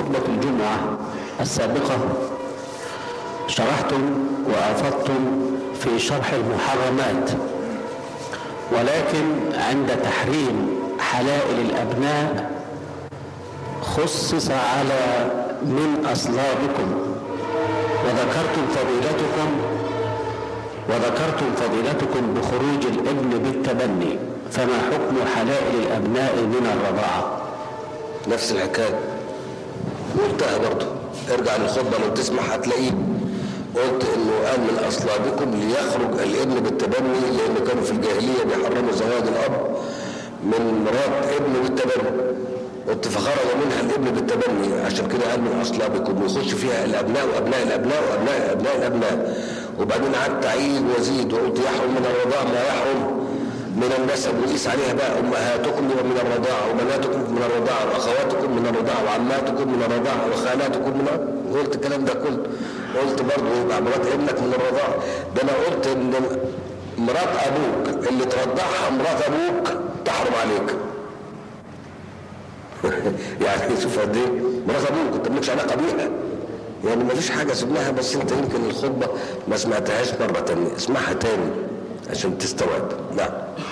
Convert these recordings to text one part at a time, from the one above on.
خطبة الجمعة السابقة شرحتم وأفضتم في شرح المحرمات ولكن عند تحريم حلائل الأبناء خصص على من أصلابكم وذكرتم فضيلتكم وذكرتم فضيلتكم بخروج الابن بالتبني فما حكم حلائل الأبناء من الرضاعة نفس الحكاية قلتها برضه ارجع للخطبة لو تسمع هتلاقيه قلت انه قال من اصلابكم ليخرج الابن بالتبني لان كانوا في الجاهلية بيحرموا زواج الاب من مرات ابنه بالتبني قلت فخرج منها الابن بالتبني عشان كده قال من اصلابكم ويخش فيها الابناء وابناء الابناء وابناء ابناء الابناء وبعدين قعدت اعيد وازيد وقلت يحرم من الرضاع ما يحرم من النسب وقيس عليها بقى امهاتكم من الرضاعه وبناتكم من الرضاعه واخواتكم من الرضاعه وعماتكم من الرضاعه وخالاتكم من قلت الكلام ده كله قلت برضه يبقى مرات ابنك من الرضاعه ده انا قلت ان مرات ابوك اللي ترضعها مرات ابوك تحرم عليك يعني شوف قد ايه مرات ابوك انت مالكش علاقه بيها يعني ما فيش حاجه سبناها بس انت يمكن الخطبه ما سمعتهاش مره تانية اسمعها تاني عشان تستوعب نعم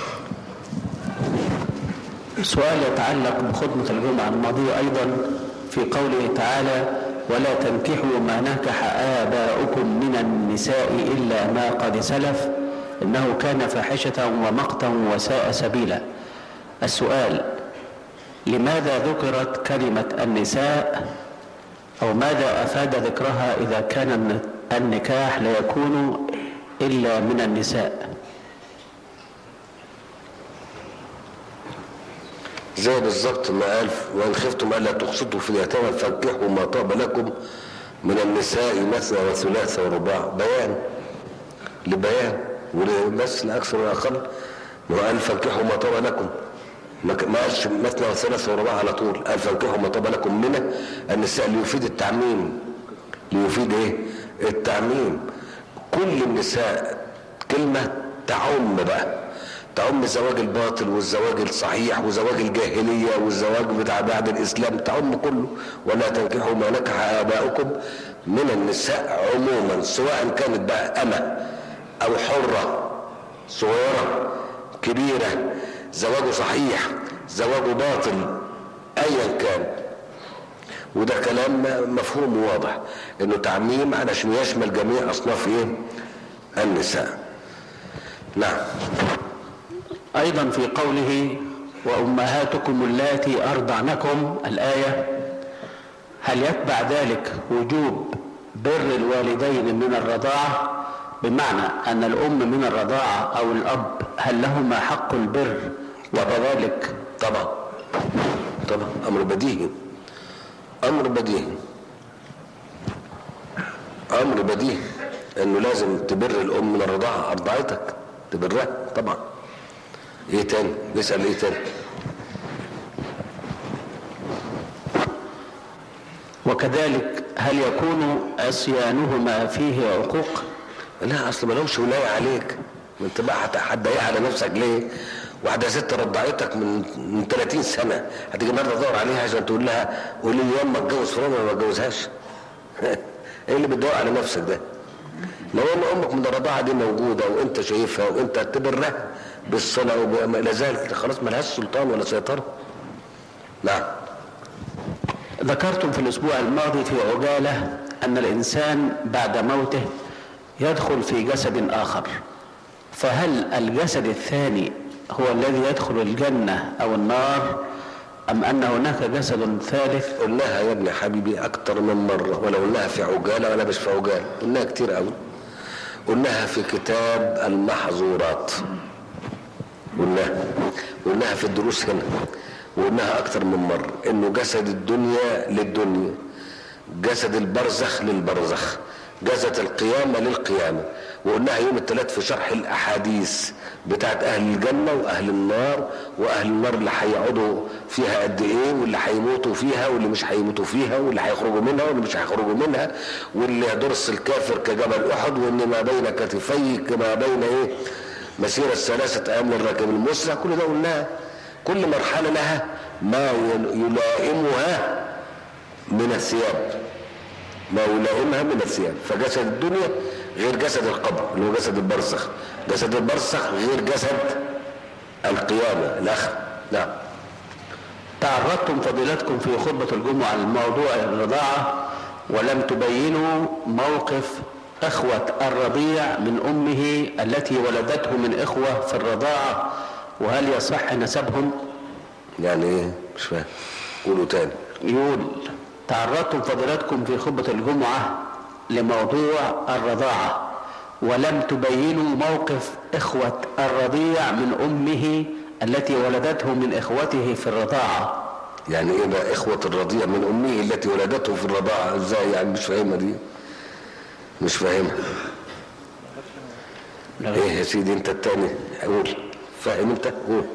سؤال يتعلق بخطبة الجمعة الماضية أيضا في قوله تعالى ولا تنكحوا ما نكح آباؤكم من النساء إلا ما قد سلف إنه كان فاحشة ومقتا وساء سبيلا السؤال لماذا ذكرت كلمة النساء أو ماذا أفاد ذكرها إذا كان النكاح لا يكون إلا من النساء زي بالظبط ما قال وان خفتم الا تقسطوا في اليتامى فانكحوا ما طاب لكم من النساء مثنى وثلاث ورباع بيان لبيان بس لا اكثر ولا اقل وقال فانكحوا ما طاب لكم ما قالش مثنى وثلاث ورباع على طول قال فانكحوا ما طاب لكم من النساء ليفيد التعميم ليفيد ايه التعميم كل النساء كلمه تعم بقى تعم زواج الباطل والزواج الصحيح وزواج الجاهلية والزواج بتاع بعد الإسلام تعم كله ولا تنكحوا ما نكح آباؤكم من النساء عموما سواء كانت بقى أمة أو حرة صغيرة كبيرة زواجه صحيح زواجه باطل أيا كان وده كلام مفهوم وواضح انه تعميم علشان يشمل جميع اصناف ايه النساء نعم أيضا في قوله وأمهاتكم اللاتي أرضعنكم الآية هل يتبع ذلك وجوب بر الوالدين من الرضاعة بمعنى أن الأم من الرضاعة أو الأب هل لهما حق البر وكذلك طبعا طبعا أمر بديهي أمر بديهي أمر بديهي أنه لازم تبر الأم من الرضاعة أرضعتك تبرها طبعا ايه تاني نسأل ايه تاني وكذلك هل يكون عصيانهما فيه عقوق لا اصل ما لهمش ولايه عليك ما انت بقى هتضايقها على نفسك ليه واحده ست رضعتك من من 30 سنه هتيجي النهارده تدور عليها عشان تقول لها قولي لي يوم ما اتجوز فلان ولا ما اتجوزهاش ايه اللي بتدور على نفسك ده لو ان امك من الرضاعه دي موجوده وانت شايفها وانت تبرها بالصلاه وما الى ذلك خلاص ملهاش سلطان ولا سيطره نعم ذكرتم في الأسبوع الماضي في عجالة أن الإنسان بعد موته يدخل في جسد آخر فهل الجسد الثاني هو الذي يدخل الجنة أو النار أم أن هناك جسد ثالث قلناها يا ابني حبيبي أكتر من مرة ولا قلناها في عجالة ولا مش في عجالة قلناها كتير قوي قلناها في كتاب المحظورات قلناها قلناها في الدروس هنا وقلناها أكتر من مرة إنه جسد الدنيا للدنيا جسد البرزخ للبرزخ جسد القيامة للقيامة وقلناها يوم الثلاث في شرح الأحاديث بتاعت أهل الجنة وأهل النار وأهل النار اللي هيقعدوا فيها قد إيه واللي هيموتوا فيها واللي مش هيموتوا فيها واللي هيخرجوا منها واللي مش هيخرجوا منها واللي يدرس الكافر كجبل أحد وإن ما بين كتفيه كما بين إيه مسيرة ثلاثة أيام للراكب المسرع كل ده قلناه كل مرحلة لها ما يلائمها من الثياب ما يلائمها من الثياب فجسد الدنيا غير جسد القبر اللي هو جسد البرزخ جسد البرزخ غير جسد القيامة الآخر نعم تعرضتم فضيلتكم في خطبة الجمعة لموضوع الرضاعة ولم تبينوا موقف أخوة الرضيع من أمه التي ولدته من إخوة في الرضاعة وهل يصح نسبهم؟ يعني ايه مش فاهم قولوا تاني يقول تعرضتم فضيلتكم في خطبة الجمعة لموضوع الرضاعة ولم تبينوا موقف إخوة الرضيع من أمه التي ولدته من إخوته في الرضاعة يعني ايه بقى اخوة الرضيع من امه التي ولدته في الرضاعة ازاي يعني مش فاهمها دي مش فاهمها ايه يا سيدي انت التاني قول فاهم انت قول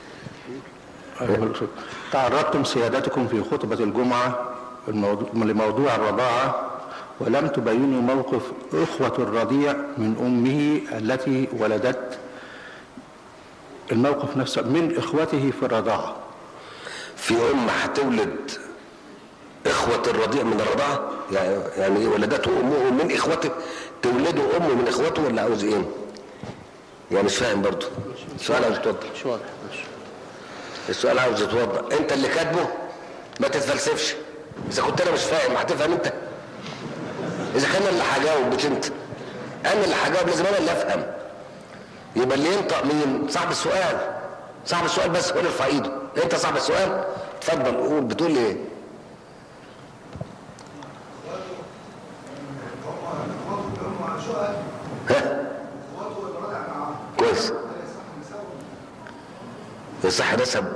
تعرضتم سيادتكم في خطبة الجمعة الموضوع لموضوع الرضاعة ولم تبينوا موقف إخوة الرضيع من أمه التي ولدت الموقف نفسه من إخوته في الرضاعة في ام هتولد اخوة الرضيع من الرضاعة يعني يعني ايه ولدته امه من اخوته تولده امه من اخوته ولا عاوز ايه يعني مش فاهم برضه السؤال عاوز يتوضح مش واضح السؤال عاوز يتوضح انت اللي كاتبه ما تتفلسفش اذا كنت انا مش فاهم هتفهم انت اذا كان انا اللي هجاوب مش انت انا اللي هجاوب لازم انا اللي افهم يبقى اللي ينطق مين صاحب السؤال صاحب السؤال بس هو اللي يرفع ايده انت صاحب السؤال اتفضل قول بتقول ايه ها كويس يصح نسب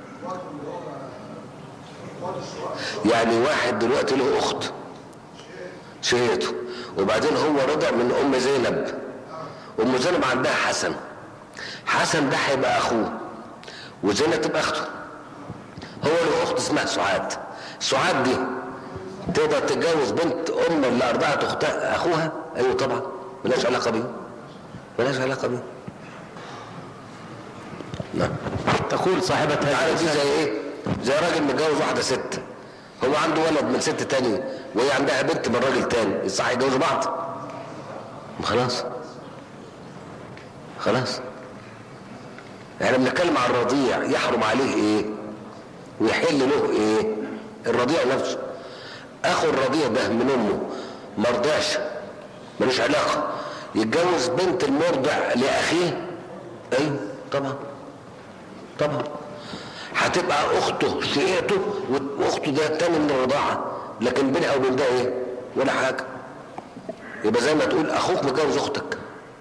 يعني واحد دلوقتي له اخت شهيته وبعدين هو رضع من ام زينب ام زينب عندها حسن حسن ده هيبقى اخوه وزينب تبقى اخته هو له اخت اسمها سعاد سعاد دي تقدر تتجوز بنت ام اللي ارضعت اختها اخوها ايوه طبعا ملهاش علاقه بيه ملهاش علاقه بيه نعم تقول صاحبة هذه عارف دي زي ايه زي راجل متجوز واحده ست هو عنده ولد من ست تانية وهي عندها بنت من راجل تاني صح يتجوزوا بعض خلاص خلاص احنا بنتكلم عن الرضيع يحرم عليه ايه ويحل له ايه الرضيع نفسه اخو الرضيع ده من امه ما رضعش ملوش علاقه يتجوز بنت المرضع لاخيه ايوه طبعا طبعا هتبقى اخته شقيقته واخته ده التاني من الرضاعه لكن بينها وبين ده ايه ولا حاجه يبقى زي ما تقول اخوك متجوز اختك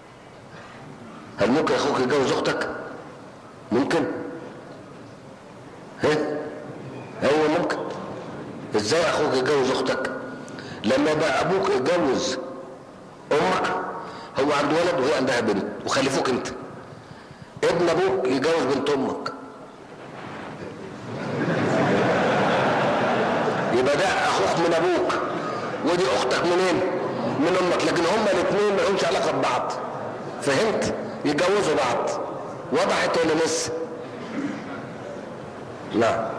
هل ممكن اخوك يتجوز اختك ممكن ها ايوه ممكن ازاي اخوك يتجوز اختك لما بقى ابوك يتجوز امك هو عنده ولد وهي عندها بنت وخلفوك انت ابن ابوك يتجوز بنت امك يبقى ده اخوك من ابوك ودي اختك منين من امك لكن هما الاثنين ما لهمش علاقه ببعض فهمت يتجوزوا بعض وضحت ولا لسه لا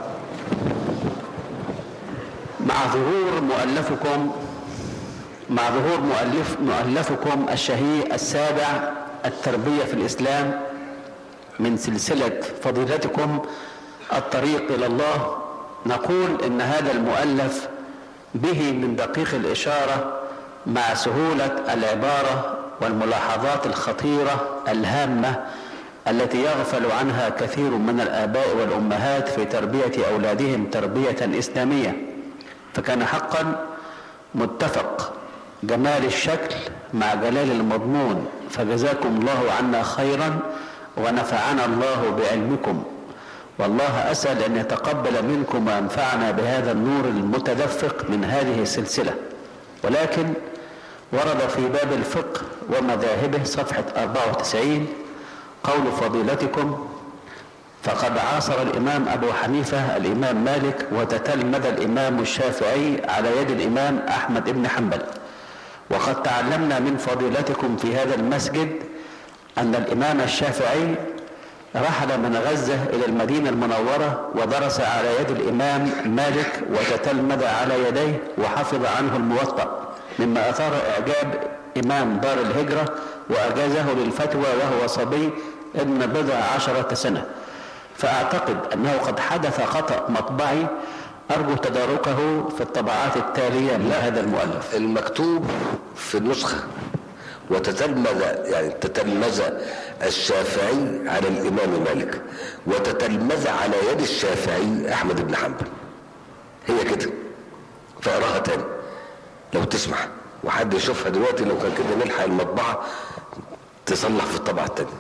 مع ظهور مؤلفكم مع ظهور مؤلف مؤلفكم الشهير السابع التربية في الإسلام من سلسلة فضيلتكم الطريق إلى الله نقول إن هذا المؤلف به من دقيق الإشارة مع سهولة العبارة والملاحظات الخطيرة الهامة التي يغفل عنها كثير من الآباء والأمهات في تربية أولادهم تربية إسلامية فكان حقا متفق جمال الشكل مع جلال المضمون فجزاكم الله عنا خيرا ونفعنا الله بعلمكم والله أسأل أن يتقبل منكم وينفعنا بهذا النور المتدفق من هذه السلسلة ولكن ورد في باب الفقه ومذاهبه صفحة 94 قول فضيلتكم فقد عاصر الإمام أبو حنيفة الإمام مالك وتتلمذ الإمام الشافعي على يد الإمام أحمد بن حنبل وقد تعلمنا من فضيلتكم في هذا المسجد أن الإمام الشافعي رحل من غزة إلى المدينة المنورة ودرس على يد الإمام مالك وتتلمذ على يديه وحفظ عنه الموطأ مما أثار إعجاب إمام دار الهجرة وأجازه للفتوى وهو صبي ابن بضع عشرة سنة فأعتقد أنه قد حدث خطأ مطبعي أرجو تداركه في الطبعات التالية لهذا المؤلف المكتوب في النسخة وتتلمذ يعني تتلمذ الشافعي على الإمام مالك وتتلمذ على يد الشافعي أحمد بن حنبل هي كده فاقراها تاني لو تسمح وحد يشوفها دلوقتي لو كان كده نلحق المطبعة تصلح في الطبعة التانية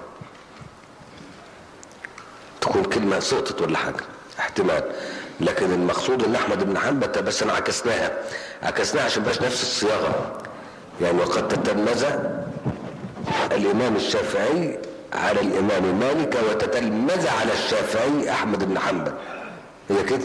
تكون كلمة سقطت ولا حاجة احتمال لكن المقصود ان احمد بن حنبل بس انا عكسناها عكسناها عشان بقاش نفس الصياغة يعني وقد تتلمذ الامام الشافعي على الامام مالك وتتلمذ على الشافعي احمد بن حنبل هي كده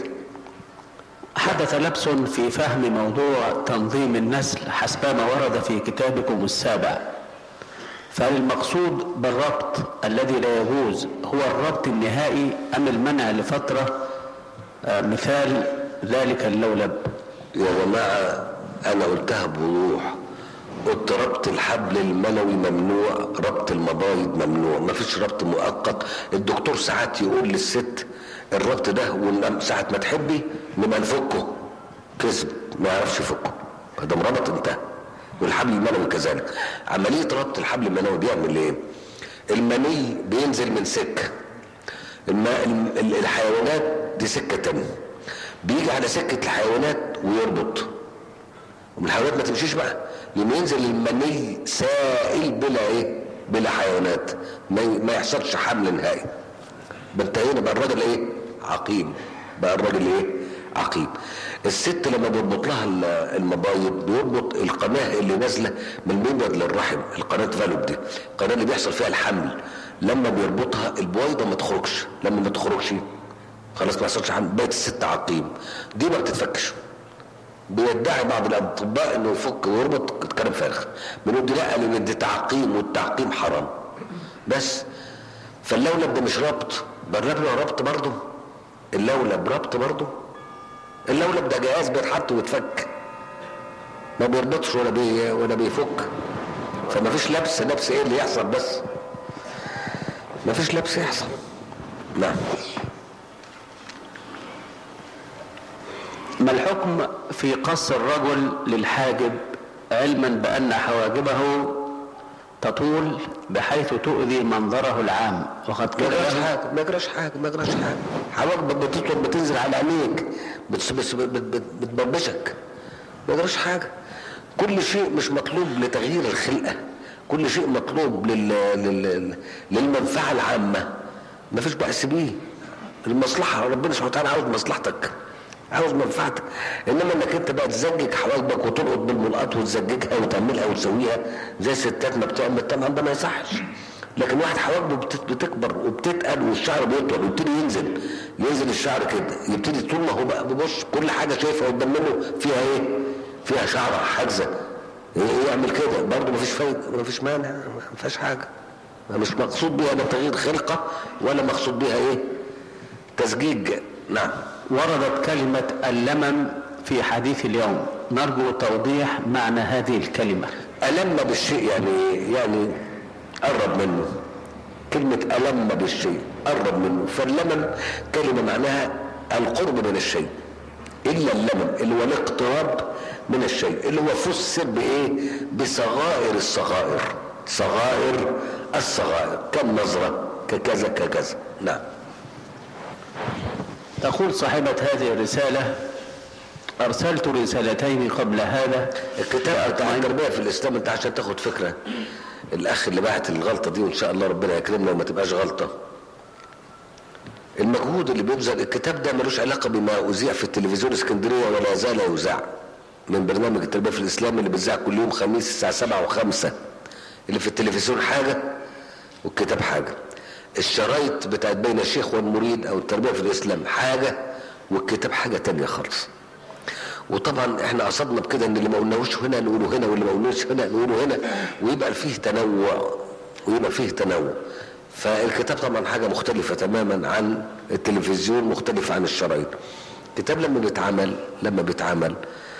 حدث لبس في فهم موضوع تنظيم النسل حسبما ورد في كتابكم السابع فهل المقصود بالربط الذي لا يجوز هو الربط النهائي أم المنع لفترة آه، مثال ذلك اللولب يا جماعة أنا قلتها بوضوح قلت ربط الحبل المنوي ممنوع ربط المبايض ممنوع ما فيش ربط مؤقت الدكتور ساعات يقول للست الربط ده وإن ساعة ما تحبي نبقى نفكه كذب ما يعرفش يفكه ده مربط انتهى والحبل المنوي كذلك عملية ربط الحبل المنوي بيعمل ايه المني بينزل من سكة الماء الحيوانات دي سكة تانية بيجي على سكة الحيوانات ويربط ومن الحيوانات ما تمشيش بقى لما ينزل المني سائل بلا ايه بلا حيوانات ما, ما يحصلش حمل نهائي بنتهينا بقى الراجل ايه عقيم بقى الراجل ايه عقيم الست لما بيربط لها المبايض بيربط القناه اللي نازله من المبيض للرحم القناه فالوب دي القناه اللي بيحصل فيها الحمل لما بيربطها البويضه ما تخرجش لما ما تخرجش خلاص ما يحصلش حمل بقت الست عقيم دي ما بتتفكش بيدعي بعض الاطباء انه يفك ويربط كلام فارغ بنقول لا لان دي تعقيم والتعقيم حرام بس فاللولب ده مش ربط بالربط ربط برضه اللولب ربط برضه اللولب ده جهاز بيتحط ويتفك ما بيربطش ولا بي ولا بيفك فما فيش لبس لبس ايه اللي يحصل بس ما فيش لبس يحصل نعم ما الحكم في قص الرجل للحاجب علما بأن حواجبه تطول بحيث تؤذي منظره العام وقد ما كان يجراش له حاجه ما يجراش حاجه ما يجراش حاجه حواجبك بتطول بتنزل على عينيك بتس- بس- بت- بت- بتبربشك ما يجراش حاجه كل شيء مش مطلوب لتغيير الخلقه كل شيء مطلوب لل... لل... للمنفعه العامه ما فيش بأس بيه المصلحه ربنا سبحانه وتعالى عاوز مصلحتك عاوز منفعتك انما انك انت بقى تزجج حواجبك وترقط بالملقط وتزججها وتعملها وتسويها زي الستات ما بتعمل طبعا ده ما يصحش لكن واحد حواجبه بت- بتكبر وبتتقل والشعر بيطول ويبتدي ينزل ينزل الشعر كده يبتدي طول ما هو بقى بيبص كل حاجه شايفها قدام منه فيها ايه؟ فيها شعره حاجزه إيه يعمل كده برضه مفيش فايده مفيش مانع ما فيهاش حاجه مش مقصود بيها لا تغيير خلقه ولا مقصود بيها ايه؟ تزجيج نعم وردت كلمة اللمم في حديث اليوم نرجو توضيح معنى هذه الكلمة ألم بالشيء يعني يعني قرب منه كلمة ألم بالشيء قرب منه فاللمم كلمة معناها القرب من الشيء إلا اللمم اللي هو الاقتراب من الشيء اللي هو فسر بإيه بصغائر الصغائر صغائر الصغائر كالنظرة ككذا ككذا نعم تقول صاحبة هذه الرسالة أرسلت رسالتين قبل هذا الكتاب بتاع التربيه في الاسلام انت عشان تاخد فكره الاخ اللي بعت الغلطه دي وان شاء الله ربنا يكرمنا وما تبقاش غلطه المجهود اللي بيبذل الكتاب ده ملوش علاقه بما اذيع في التلفزيون اسكندريه ولا زال يذاع من برنامج التربيه في الاسلام اللي بيذاع كل يوم خميس الساعه 7 و5 اللي في التلفزيون حاجه والكتاب حاجه الشرايط بتاعت بين الشيخ والمريد او التربيه في الاسلام حاجه والكتاب حاجه تانية خالص وطبعا احنا قصدنا بكده ان اللي ما قلناهوش هنا نقوله هنا واللي ما قلناهوش هنا نقوله هنا ويبقى فيه تنوع ويبقى فيه تنوع فالكتاب طبعا حاجة مختلفة تماما عن التلفزيون مختلفة عن الشرايط الكتاب لما بيتعمل لما بيتعمل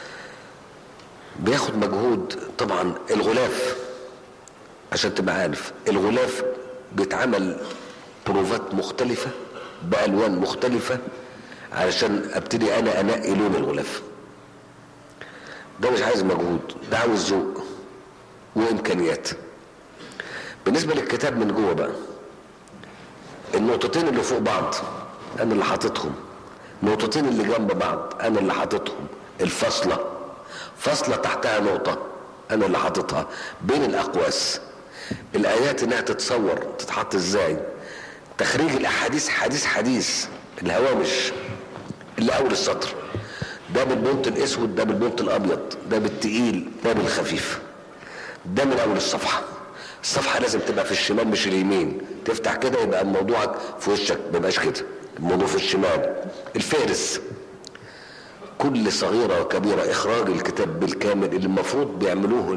بياخد مجهود طبعا الغلاف عشان تبقى عارف الغلاف بيتعمل بروفات مختلفة بألوان مختلفة علشان ابتدي انا انقي لون الغلاف ده مش عايز مجهود ده عاوز ذوق وامكانيات بالنسبه للكتاب من جوه بقى النقطتين اللي فوق بعض انا اللي حاططهم النقطتين اللي جنب بعض انا اللي حاططهم الفاصله فاصله تحتها نقطه انا اللي حاططها بين الاقواس الايات انها تتصور تتحط ازاي تخريج الاحاديث حديث حديث الهوامش اللي اول السطر ده بالبنط الاسود ده بالبنط الابيض ده بالتقيل ده بالخفيف ده من اول الصفحه الصفحه لازم تبقى في الشمال مش اليمين تفتح كده يبقى موضوعك في وشك ما يبقاش كده الموضوع في الشمال الفارس كل صغيرة وكبيرة إخراج الكتاب بالكامل اللي المفروض بيعملوه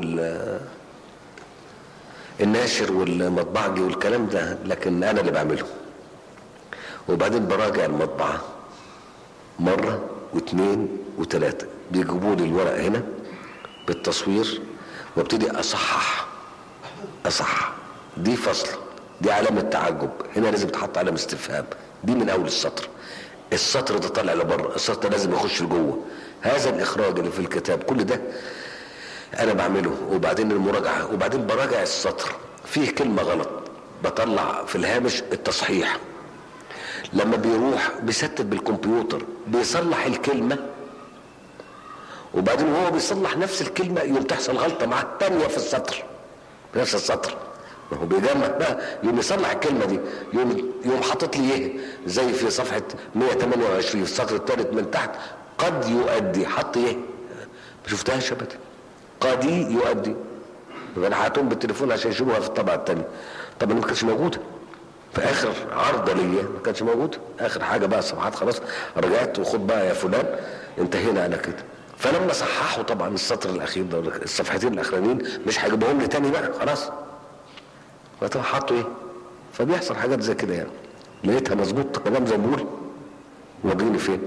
الناشر والمطبعجي والكلام ده لكن أنا اللي بعمله وبعدين براجع المطبعة مرة واثنين وثلاثة بيجيبوا لي الورق هنا بالتصوير وابتدي أصحح أصح دي فصلة دي علامة تعجب هنا لازم تحط علامة استفهام دي من أول السطر السطر ده طالع لبره السطر ده لازم يخش لجوه هذا الإخراج اللي في الكتاب كل ده أنا بعمله وبعدين المراجعة وبعدين براجع السطر فيه كلمة غلط بطلع في الهامش التصحيح لما بيروح بيستت بالكمبيوتر بيصلح الكلمة وبعدين وهو بيصلح نفس الكلمة يوم تحصل غلطة مع الثانية في السطر في نفس السطر ما هو بيجمع بقى يوم يصلح الكلمة دي يوم يوم حاطط لي ايه زي في صفحة 128 في السطر الثالث من تحت قد يؤدي حط ايه ما شفتهاش ابدا قد يؤدي يبقى انا هاتهم بالتليفون عشان يشوفوها في الطبعة الثانية طب ما كانتش موجودة في اخر عرضة ليا ما كانش موجود اخر حاجة بقى صفحات خلاص رجعت وخد بقى يا فلان انتهينا على كده فلما صححوا طبعا السطر الاخير ده الصفحتين الاخرانيين مش هيجيبوهم لي تاني بقى خلاص فطبعا حطوا ايه فبيحصل حاجات زي كده يعني لقيتها مظبوط كلام زي ما بقول وريني فين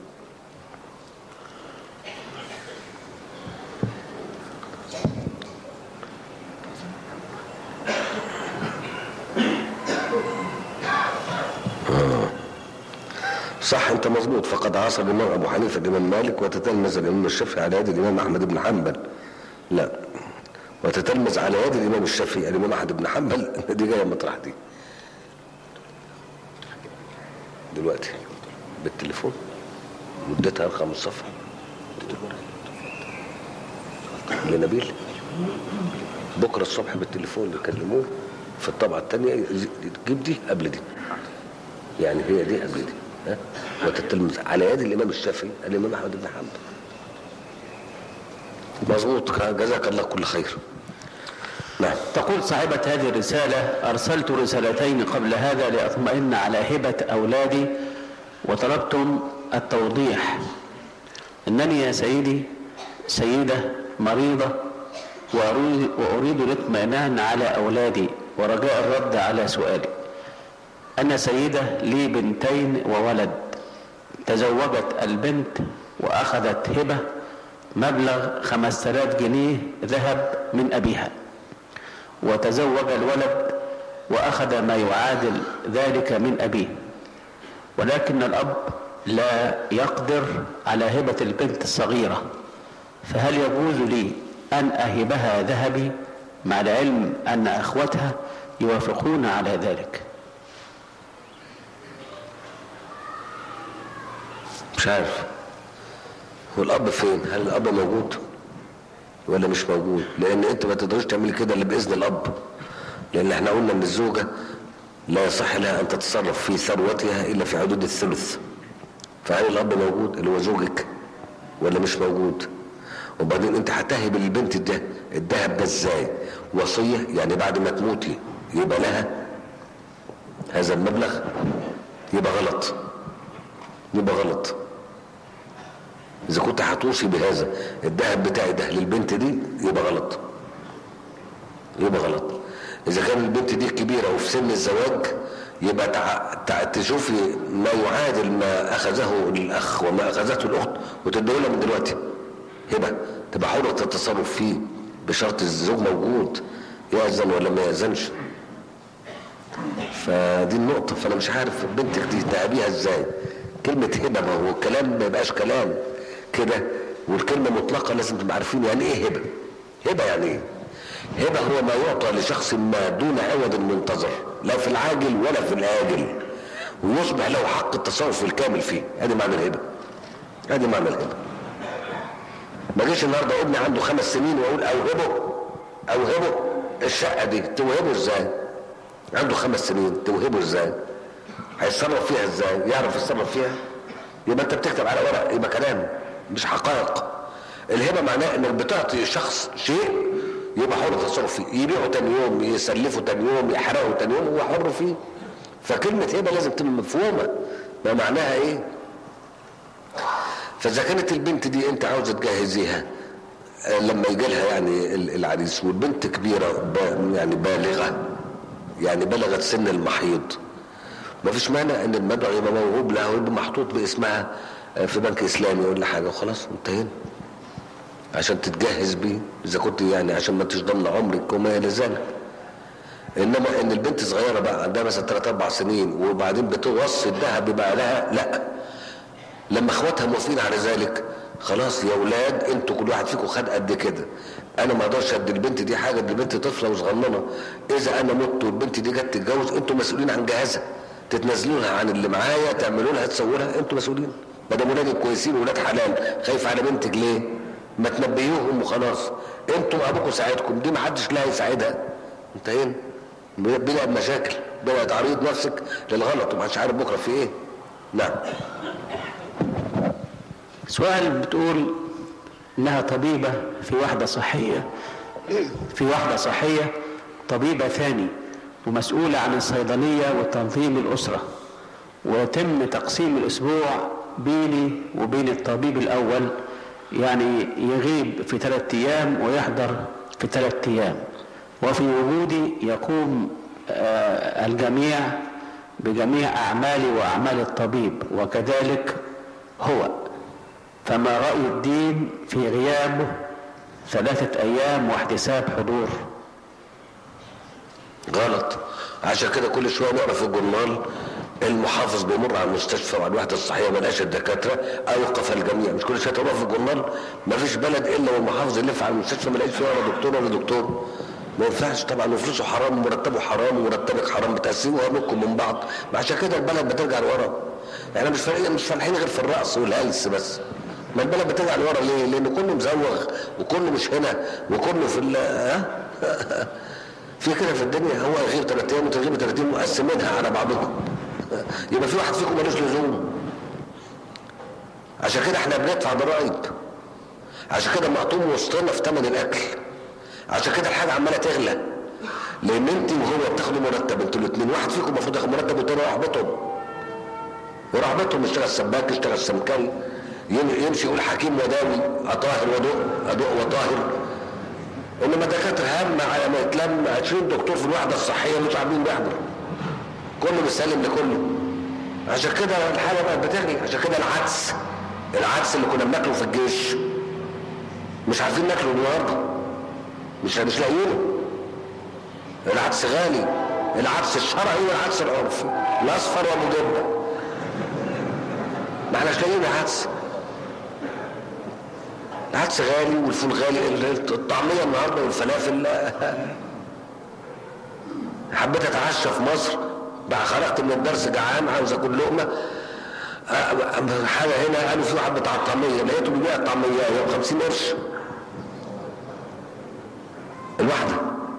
صح انت مظبوط فقد عاصر الامام ابو حنيفه الامام مالك وتتلمذ الامام الشافعي على يد الامام احمد بن حنبل لا وتتلمذ على يد الامام الشافعي الامام احمد بن حنبل دي جايه مطرح دي دلوقتي بالتليفون مدتها رقم الصفحه لنبيل بكره الصبح بالتليفون يكلموه في الطبعه الثانيه تجيب دي قبل دي يعني هي دي قبل دي ها وتتلمذ على يد الامام الشافعي الامام احمد بن حنبل مظبوط جزاك الله كل خير نعم تقول صاحبة هذه الرسالة أرسلت رسالتين قبل هذا لأطمئن على هبة أولادي وطلبتم التوضيح إنني يا سيدي سيدة مريضة وأريد, وأريد الاطمئنان على أولادي ورجاء الرد على سؤالي أنا سيدة لي بنتين وولد تزوجت البنت وأخذت هبة مبلغ خمسة آلاف جنيه ذهب من أبيها وتزوج الولد وأخذ ما يعادل ذلك من أبيه ولكن الأب لا يقدر على هبة البنت الصغيرة فهل يجوز لي أن أهبها ذهبي مع العلم أن أخوتها يوافقون على ذلك مش عارف هو الاب فين هل الاب موجود ولا مش موجود لان انت ما تقدرش تعمل كده الا باذن الاب لان احنا قلنا ان الزوجه لا يصح لها ان تتصرف في ثروتها الا في حدود الثلث فهل الاب موجود اللي هو زوجك ولا مش موجود وبعدين انت هتهب البنت ده الذهب ده ازاي وصيه يعني بعد ما تموتي يبقى لها هذا المبلغ يبقى غلط يبقى غلط اذا كنت هتوصي بهذا الذهب بتاعي ده للبنت دي يبقى غلط يبقى غلط اذا كان البنت دي كبيره وفي سن الزواج يبقى تع... تع... تشوفي ما يعادل ما اخذه الاخ وما اخذته الاخت وتديه لها من دلوقتي هبه تبقى حره التصرف فيه بشرط الزوج موجود يأذن ولا ما يأذنش فدي النقطة فأنا مش عارف بنتك دي تقابيها ازاي كلمة هبة ما هو الكلام ما يبقاش كلام كده والكلمة مطلقة لازم تبقى عارفين يعني ايه هبة هبة يعني ايه هبة هو ما يعطى لشخص ما دون عوض منتظر لا في العاجل ولا في الآجل ويصبح له حق التصرف الكامل فيه هذه معنى الهبة هذه معنى الهبة ما جيش النهارده ابني عنده خمس سنين واقول اوهبه اوهبه الشقه دي توهبه ازاي؟ عنده خمس سنين توهبه ازاي؟ هيتصرف فيها ازاي؟ يعرف يتصرف فيها؟ يبقى انت بتكتب على ورق يبقى كلام مش حقائق الهبه معناه انك بتعطي شخص شيء يبقى حر التصرف فيه يبيعه تاني يوم يسلفه تاني يوم يحرقه تاني يوم هو حر فيه فكلمه هبه لازم تبقى مفهومه ما معناها ايه؟ فاذا كانت البنت دي انت عاوزه تجهزيها آه، لما يجي لها يعني ال- العريس والبنت كبيره ب- يعني بالغه يعني بلغت سن المحيض ما فيش مانع ان المدعو يبقى موهوب لها ويبقى محطوط باسمها آه، في بنك اسلامي ولا حاجه وخلاص انتهينا عشان تتجهز بيه اذا كنت يعني عشان ما انتش ضامنه عمرك وما الى ذلك انما ان البنت صغيره بقى عندها مثلا 3 4 سنين وبعدين بتوصي الذهب بقى لها لا لما اخواتها موافقين على ذلك خلاص يا اولاد انتوا كل واحد فيكم خد قد كده انا ما اقدرش ادي البنت دي حاجه دي البنت طفله وصغننه اذا انا مت والبنت دي جت تتجوز انتوا مسؤولين عن جهازها تتنازلوا لها عن اللي معايا تعملوا لها تسووا لها انتوا مسؤولين ما دام ولادك كويسين ولاد حلال خايف على بنتك ليه؟ ما تنبهوهم وخلاص انتوا ابوكم ساعدكم دي ما حدش لا يساعدها انتهينا بلا مشاكل بلا تعريض نفسك للغلط ومحدش عارف بكره في ايه نعم سؤال بتقول انها طبيبة في وحدة صحية في وحدة صحية طبيبة ثاني ومسؤولة عن الصيدلية وتنظيم الأسرة ويتم تقسيم الأسبوع بيني وبين الطبيب الأول يعني يغيب في ثلاثة أيام ويحضر في ثلاثة أيام وفي وجودي يقوم آه، الجميع بجميع أعمالي وأعمال الطبيب وكذلك هو فما رأي الدين في غيابه ثلاثة أيام واحتساب حضور غلط عشان كده كل شويه نقرا في الجورنال المحافظ بيمر على المستشفى وعلى الوحده الصحيه ما لقاش الدكاتره اوقف الجميع مش كل شويه تقرا في الجورنال ما فيش بلد الا والمحافظ يلف على المستشفى ما لقاش فيها ولا دكتور ولا دكتور ما ينفعش طبعا وفلوسه حرام ومرتبه حرام ومرتبك حرام بتقسموا ارنكم من بعض ما عشان كده البلد بترجع لورا يعني مش فارقين مش فالحين غير في الرأس والهلس بس ما البلد بترجع لورا ليه؟ لان كله مزوغ وكله مش هنا وكله في ال ها؟ في كده في الدنيا هو يغيب ثلاث ايام وتغيب ثلاث ايام مقسمينها على بعضكم يبقى في واحد فيكم ملوش لزوم عشان كده احنا بندفع ضرائب عشان كده مقطوم وسطنا في ثمن الاكل عشان كده الحاجه عماله تغلى لان انت وهو بتاخدوا مرتب انتوا الاثنين واحد فيكم المفروض ياخد مرتب والتاني يروح بيتهم يروح بيتهم يشتغل سباك يشتغل سمكري ين- يمشي يقول حكيم وداوي اطاهر ودوء ادوء وطاهر انما دكاتره هم على ما يتلم 20 دكتور في الوحده الصحيه مش عارفين بيحضر كله بيسلم لكله عشان كده الحاله بقت بتغلي عشان كده العدس العدس اللي كنا بناكله في الجيش مش عارفين ناكله النهارده مش مش لاقيينه العدس غالي العدس الشرعي والعدس العرفي الاصفر ومجبه ما احناش لاقيين العدس العدس غالي والفول غالي ال- الطعميه النهارده والفلافل حبيت اتعشى في مصر بقى خرجت من الدرس جعان عاوز اكل لقمه أ- أ- حاجه هنا قالوا في واحد بتاع الطعميه لقيته بيبيع الطعميه ب 50 قرش الواحده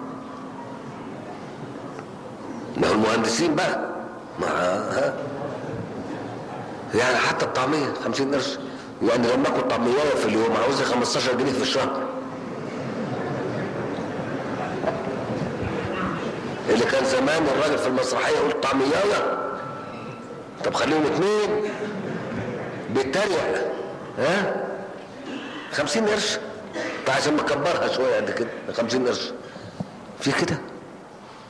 ما هو المهندسين بقى ما ها يعني حتى الطعميه 50 قرش يعني لما اكل طعميه في اليوم عاوز لي 15 جنيه في الشهر اللي كان زمان الراجل في المسرحيه يقول طعميايه طب خليهم اتنين بيتريق ها 50 قرش طيب عشان مكبرها شويه قد كده 50 قرش في كده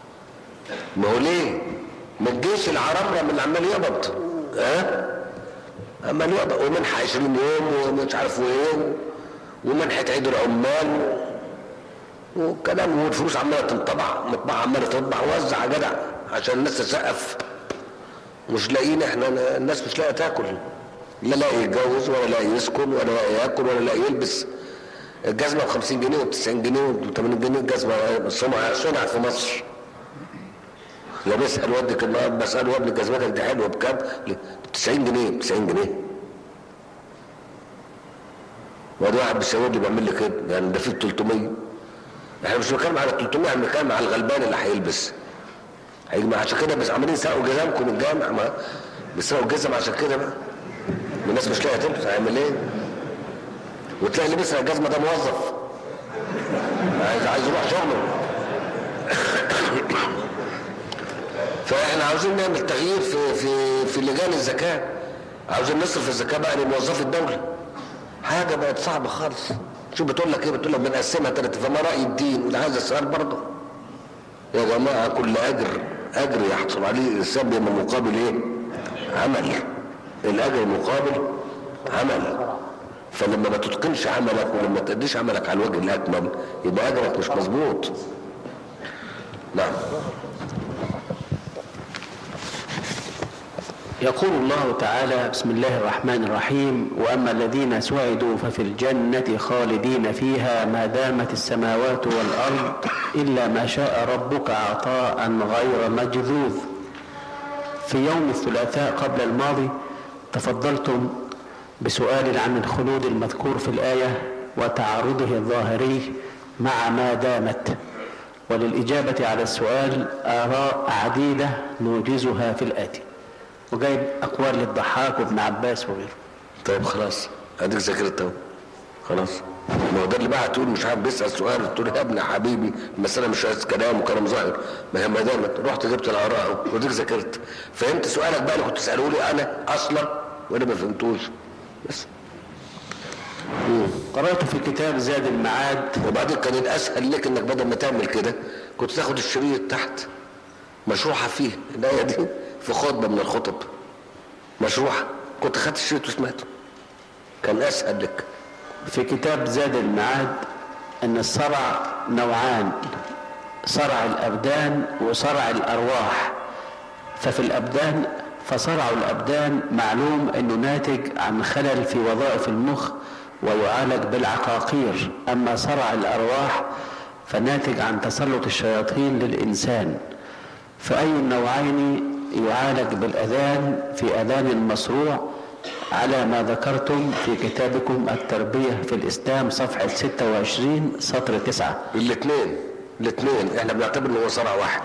ما هو ليه ما الجيش العرمرة من اللي عمال يقبض ها عمال يقبض ومنحة 20 يوم ومش عارف ايه ومنحة عيد العمال وكلام والفلوس عمالة تنطبع مطبعة عمالة تطبع وزع يا جدع عشان الناس تسقف مش لاقيين احنا الناس مش لاقيه تاكل لا لاقي يتجوز ولا لاقي يسكن ولا لاقي ياكل ولا لاقي يلبس الجزمه ب 50 جنيه و 90 جنيه و 80 جنيه الجزمه صنع صنع في مصر لو بسال والدك النهارده بساله يا ابني جزمتك دي حلوه بكام؟ 90 جنيه 90 جنيه وادي واحد بيساوي لي بيعمل لي كده يعني ده فيه 300 احنا مش بنتكلم على 300 احنا بنتكلم على الغلبان اللي هيلبس هيجي عشان كده بس عمالين يسرقوا جزامكم من الجامع ما بيسرقوا الجزم عشان كده بقى الناس مش لاقيه تلبس هيعمل ايه؟ وتلاقي اللي بيسرق الجزمه ده موظف عايز عايز يروح شغله فاحنا عاوزين نعمل تغيير في في في لجان الزكاه عاوزين نصرف الزكاه بقى لموظفي الدوله حاجه بقت صعبه خالص شو بتقول لك ايه بتقول لك بنقسمها ثلاثه فما راي الدين وده هذا السؤال برضه يا جماعه كل اجر اجر يحصل عليه الانسان بما مقابل ايه عمل الاجر مقابل عمل فلما ما تتقنش عملك ولما تأديش عملك على الوجه الاكمل يبقى اجرك مش مظبوط نعم يقول الله تعالى بسم الله الرحمن الرحيم واما الذين سعدوا ففي الجنه خالدين فيها ما دامت السماوات والارض الا ما شاء ربك عطاء غير مجذوذ في يوم الثلاثاء قبل الماضي تفضلتم بسؤال عن الخلود المذكور في الايه وتعارضه الظاهري مع ما دامت وللاجابه على السؤال اراء عديده نوجزها في الاتي وجايب اقوال للضحاك وابن عباس وغيره طيب خلاص اديك ذاكرت اهو خلاص ما هو ده اللي بقى تقول مش عارف بيسال سؤال تقول يا ابني يا حبيبي المساله مش عايز كلام وكلام ظاهر ما هي ما دامت رحت جبت الاراء واديك ذاكرت فهمت سؤالك بقى اللي كنت تساله لي انا اصلا وانا ما فهمتوش بس قرأت في كتاب زاد المعاد وبعدين كان الاسهل لك انك بدل ما تعمل كده كنت تاخد الشريط تحت مشروحه فيه الايه دي في خطبه من الخطب مشروحه كنت خدت الشريط وسمعته كان اسهل لك في كتاب زاد المعاد ان الصرع نوعان صرع الابدان وصرع الارواح ففي الابدان فصرع الابدان معلوم انه ناتج عن خلل في وظائف المخ ويعالج بالعقاقير اما صرع الارواح فناتج عن تسلط الشياطين للانسان فاي النوعين يعالج بالاذان في اذان مصروع على ما ذكرتم في كتابكم التربيه في الاسلام صفحه 26 سطر 9 الاثنين الاثنين احنا بنعتبر ان هو صرع واحد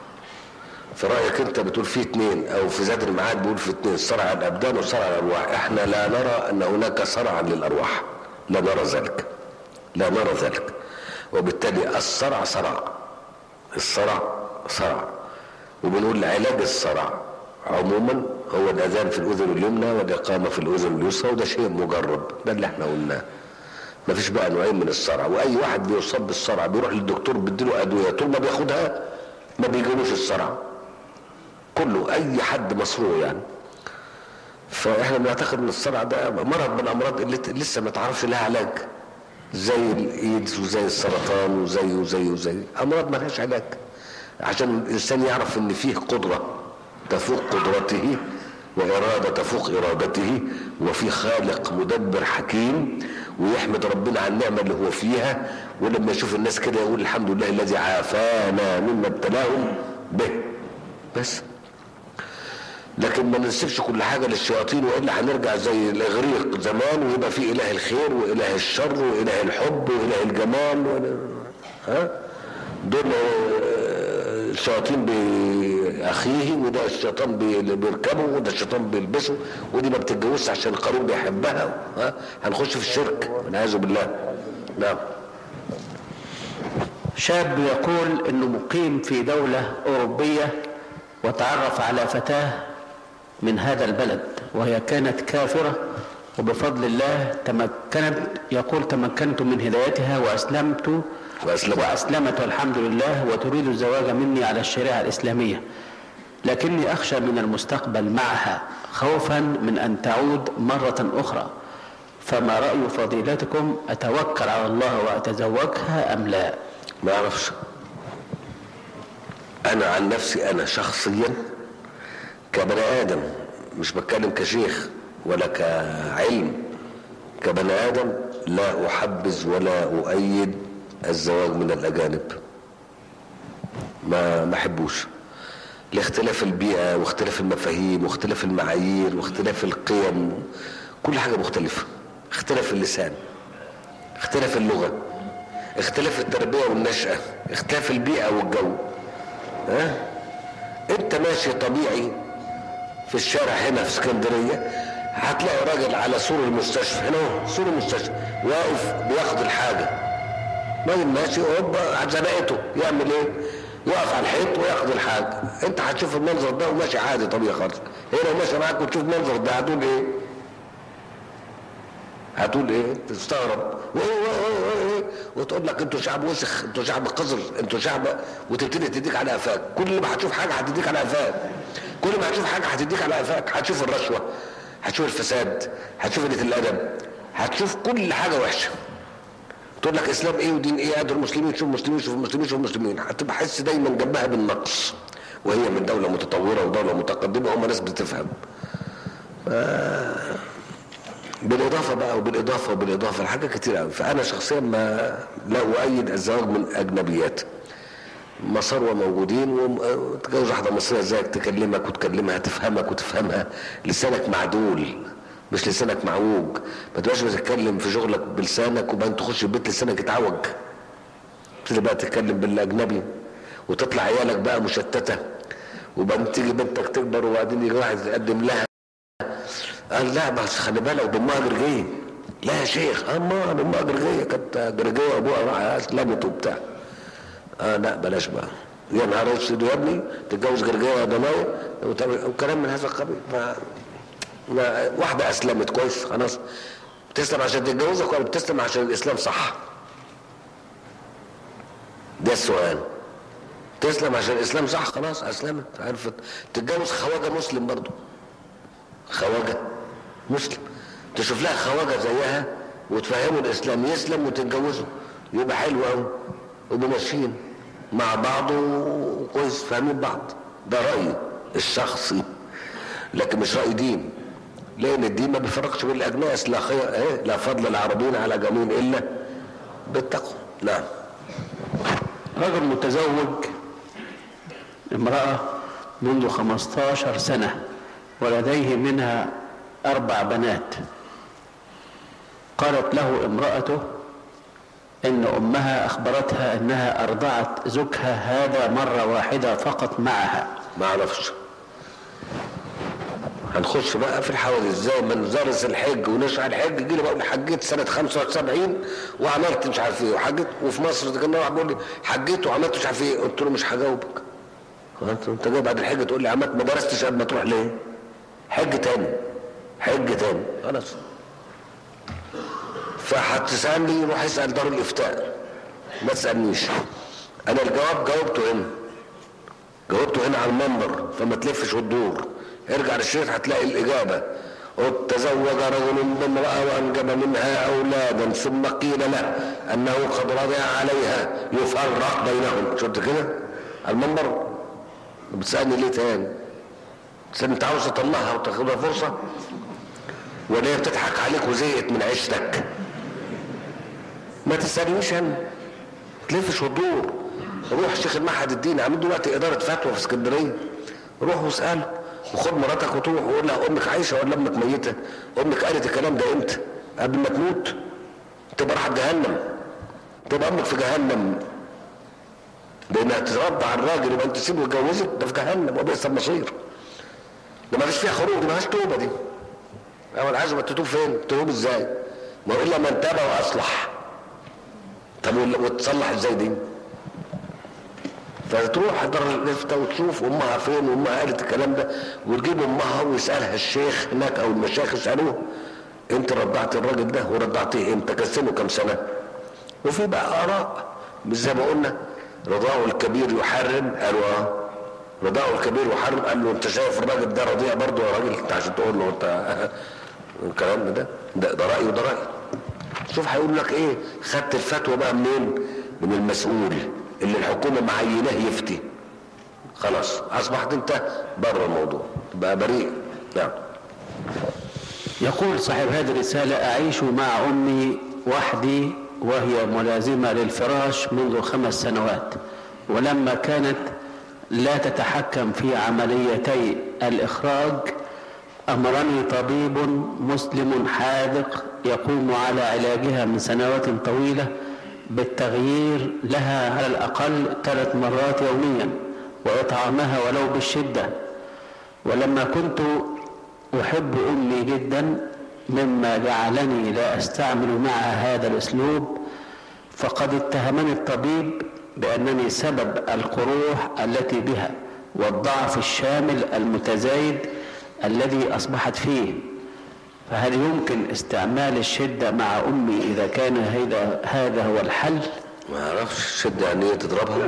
في رايك انت بتقول فيه اثنين او في زاد المعاد بيقول في اثنين صرع الابدان وصرع الارواح احنا لا نرى ان هناك صرعا للارواح لا نرى ذلك لا نرى ذلك وبالتالي الصرع صرع الصرع صرع وبنقول علاج الصرع عموما هو الاذان في الاذن اليمنى والاقامه في الاذن اليسرى وده شيء مجرب ده اللي احنا قلناه ما فيش بقى نوعين من الصرع واي واحد بيصاب بالصرع بيروح للدكتور بيديله ادويه طول ما بياخدها ما بيجيلوش الصرع كله اي حد مصروع يعني فاحنا بنعتقد ان الصرع ده مرض من الامراض اللي لسه ما تعرفش لها علاج زي الايدز وزي السرطان وزي وزي وزي امراض ما لهاش علاج عشان الانسان يعرف ان فيه قدره تفوق قدرته وإرادة تفوق إرادته وفي خالق مدبر حكيم ويحمد ربنا على النعمة اللي هو فيها ولما يشوف الناس كده يقول الحمد لله الذي عافانا مما ابتلاهم به بس لكن ما ننسبش كل حاجة للشياطين وإلا هنرجع زي الإغريق زمان ويبقى في إله الخير وإله الشر وإله الحب وإله الجمال وإله ها دول الشياطين باخيه وده الشيطان بيركبه وده الشيطان بيلبسه ودي ما بتتجوزش عشان القانون بيحبها ها هنخش في الشرك والعياذ بالله نعم شاب يقول انه مقيم في دولة اوروبية وتعرف على فتاة من هذا البلد وهي كانت كافرة وبفضل الله تمكنت يقول تمكنت من هدايتها واسلمت وأسلمت. وأسلمت والحمد لله وتريد الزواج مني على الشريعة الإسلامية لكني أخشى من المستقبل معها خوفا من أن تعود مرة أخرى فما رأي فضيلتكم أتوكل على الله وأتزوجها أم لا ما اعرفش انا عن نفسي انا شخصيا كبني ادم مش بتكلم كشيخ ولا كعلم كبني ادم لا احبذ ولا اؤيد الزواج من الاجانب ما ما احبوش لاختلاف البيئه واختلاف المفاهيم واختلاف المعايير واختلاف القيم كل حاجه مختلفه اختلاف اللسان اختلاف اللغه اختلاف التربيه والنشاه اختلاف البيئه والجو ها انت ماشي طبيعي في الشارع هنا في اسكندريه هتلاقي راجل على سور المستشفى هنا اهو سور المستشفى واقف بياخد الحاجه راجل ماشي هوبا زنقته يعمل ايه؟ يقف على الحيط وياخد الحاجه انت هتشوف المنظر ده وماشي عادي طبيعي خالص هنا وماشي معاك وتشوف المنظر ده هتقول ايه؟ هتقول ايه تستغرب و- و- و- و- وتقول لك انتوا شعب وسخ انتوا شعب قذر انتوا شعب وتبتدي تديك على قفاك كل ما هتشوف حاجه هتديك على قفاك كل ما هتشوف حاجه هتديك على قفاك هتشوف الرشوه هتشوف الفساد هتشوف قله الادب هتشوف كل حاجه وحشه تقول لك اسلام ايه ودين ايه قادر المسلمين شوف المسلمين شوف المسلمين شوف المسلمين هتبقى حس دايما جنبها بالنقص وهي من دوله متطوره ودوله متقدمه هم ناس بتفهم بالاضافه بقى وبالاضافه وبالاضافه لحاجات كتير قوي فانا شخصيا ما لا اؤيد الزواج من اجنبيات مصاروة موجودين وتتجوز واحده مصريه ازيك تكلمك وتكلمها تفهمك وتفهمها لسانك معدول مش لسانك معوج ما تبقاش بتتكلم في شغلك بلسانك وبعدين تخش البيت لسانك يتعوج تبتدي بقى تتكلم بالاجنبي وتطلع عيالك بقى مشتته وبعدين تيجي بنتك تكبر وبعدين يجي واحد يقدم لها قال لا بس خلي بالك ده امها جرجيه لا يا شيخ اما امها جرجيه كانت جرجيه وابوها راح اسلمت وبتاع اه لا بلاش بقى يا نهار اسود يا ابني تتجوز جرجيه يا ضنايا وتعمل- وكلام من هذا القبيل ف ما- واحده اسلمت كويس خلاص بتسلم عشان تتجوزك ولا بتسلم عشان الاسلام صح ده السؤال تسلم عشان الاسلام صح خلاص اسلمت عرفت تتجوز خواجه مسلم برضه خواجه مسلم تشوف لها خواجه زيها وتفهموا الاسلام يسلم وتتجوزوا يبقى حلو قوي ويبقوا ماشيين مع بعض وكويس فاهمين بعض ده رايي الشخصي لكن مش راي دين لان الدين ما بيفرقش بين الاجناس لا خير ايه لا فضل العربين على جميل الا بالتقوى نعم رجل متزوج امرأة منذ 15 سنة ولديه منها أربع بنات قالت له امرأته إن أمها أخبرتها أنها أرضعت زوجها هذا مرة واحدة فقط معها ما اعرفش هنخش بقى في الحوادث زي ما ندرس الحج ونشرح الحج يجي لي بقول حجيت سنه 75 وعملت مش عارف ايه وحجيت وفي مصر كان واحد بيقول لي حجيت وعملت مش عارف ايه قلت له مش هجاوبك هو انت انت جاي بعد الحج تقول لي عملت ما درستش قبل ما تروح ليه؟ حج تاني حج تاني خلاص فهتسالني روح اسال دار الافتاء ما تسالنيش انا الجواب جاوبته هنا جاوبته هنا على المنبر فما تلفش وتدور ارجع للشيخ هتلاقي الإجابة قد تزوج رجل بامرأة وأنجب منها أولادا ثم قيل له أنه قد رضع عليها يفرق بينهم شفت كده على المنبر بتسألني ليه تاني بتسألني أنت عاوز تطلعها وتاخدها فرصة ولا هي بتضحك عليك وزهقت من عيشتك ما تسألنيش أنا تلفش وتدور روح شيخ المعهد الديني عامل دلوقتي إدارة فتوى في اسكندرية روح واسأله وخد مراتك وتروح وقول لها امك عايشه ولا امك ميته امك قالت الكلام ده امتى قبل ما تموت تبقى راحت جهنم تبقى امك في جهنم لانها ترضع الراجل يبقى انت تسيبه يتجوزك ده في جهنم وبئس المصير ده ما فيش فيها خروج دي ما فيهاش توبه دي اول عايز تتوب فين تتوب ازاي ما هو الا من تاب واصلح طب وتصلح ازاي دي فتروح دار الافتاء وتشوف امها فين وامها قالت الكلام ده وتجيب امها ويسالها الشيخ هناك او المشايخ يسالوه انت رضعت الراجل ده ورضعتيه امتى كان سنه كام سنه وفي بقى اراء مش زي ما قلنا رضاعه الكبير يحرم قالوا اه رضاعه الكبير يحرم قال له انت شايف الراجل ده رضيع برضه يا راجل انت عشان تقول له انت الكلام ده ده, ده راي وده راي شوف هيقول لك ايه خدت الفتوى بقى منين من المسؤول اللي الحكومه معيناه يفتي خلاص اصبحت انت بره الموضوع بقى بريء نعم يقول صاحب هذه الرسالة أعيش مع أمي وحدي وهي ملازمة للفراش منذ خمس سنوات ولما كانت لا تتحكم في عمليتي الإخراج أمرني طبيب مسلم حاذق يقوم على علاجها من سنوات طويلة بالتغيير لها على الأقل ثلاث مرات يوميا وإطعامها ولو بالشدة ولما كنت أحب أمي جدا مما جعلني لا أستعمل معها هذا الأسلوب فقد اتهمني الطبيب بأنني سبب القروح التي بها والضعف الشامل المتزايد الذي أصبحت فيه فهل يمكن استعمال الشدة مع أمي إذا كان هذا هذا هو الحل؟ ما اعرفش الشده يعني ايه تضربها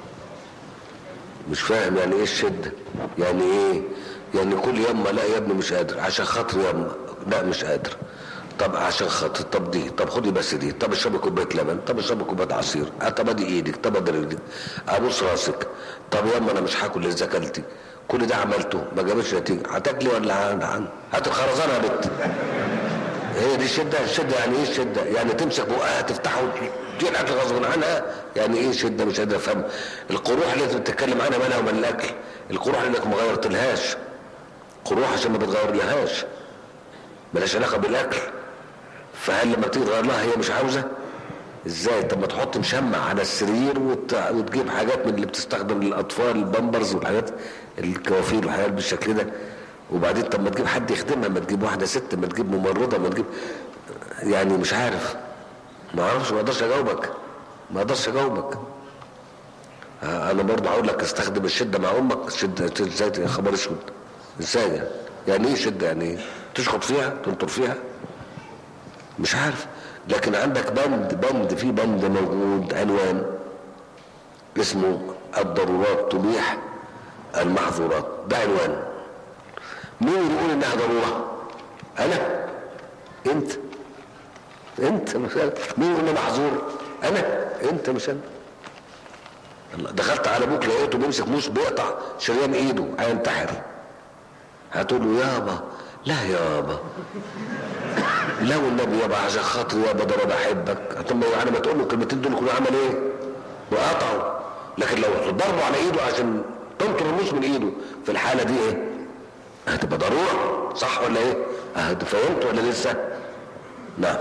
مش فاهم يعني ايه الشده يعني ايه يعني كل يوم لا يا ابني مش قادر عشان خاطر يا لا مش قادر طب عشان خاطر طب دي طب خدي بس دي طب اشربي كوبايه لبن طب اشربي كوبايه عصير آه طب ادي ايدك طب ادي رجلك ابوس راسك طب ياما انا مش هاكل اذا اكلتي كل ده عملته ما جابش نتيجه هتاكلي ولا عن هات الخرزانه يا بت هي دي الشده الشده يعني ايه الشده يعني تمسك بقها تفتحه وتدي الاكل غصب عنها يعني ايه شده مش قادر افهم القروح اللي انت بتتكلم عنها مالها ومال الاكل القروح اللي انك ما غيرتلهاش قروح عشان ما بتغير لهاش ملهاش علاقه بالاكل فهل لما بتيجي تغير لها هي مش عاوزه ازاي طب ما تحط مشمع على السرير وت... وتجيب حاجات من اللي بتستخدم للاطفال البامبرز والحاجات الكوافير والحاجات بالشكل ده وبعدين طب ما تجيب حد يخدمها ما تجيب واحده ست ما تجيب ممرضه ما تجيب يعني مش عارف ما اعرفش ما اقدرش اجاوبك ما اقدرش اجاوبك آه، انا برضه هقول لك استخدم الشده مع امك الشده ازاي يا خبر اسود ازاي يعني يعني ايه شده يعني ايه تشخط فيها تنطر فيها مش عارف لكن عندك بند بند في بند موجود عنوان اسمه الضرورات تبيح المحظورات ده عنوان مين اللي يقول انها ضروره انا انت انت مش انا مين يقول انه محظور انا انت مش انا الله دخلت على ابوك لقيته بيمسك موس بيقطع شريان ايده هينتحر هتقول له يابا لا يابا لو النبي يابا عشان خاطر يابا ده انا بحبك طب ما يعني ما تقول له الكلمتين دول يكون عمل ايه؟ وقطعه لكن لو ضربه على ايده عشان تنطر الموس من ايده في الحاله دي ايه؟ هتبقى ضروره صح ولا ايه؟ أهد- فهمت ولا لسه؟ نعم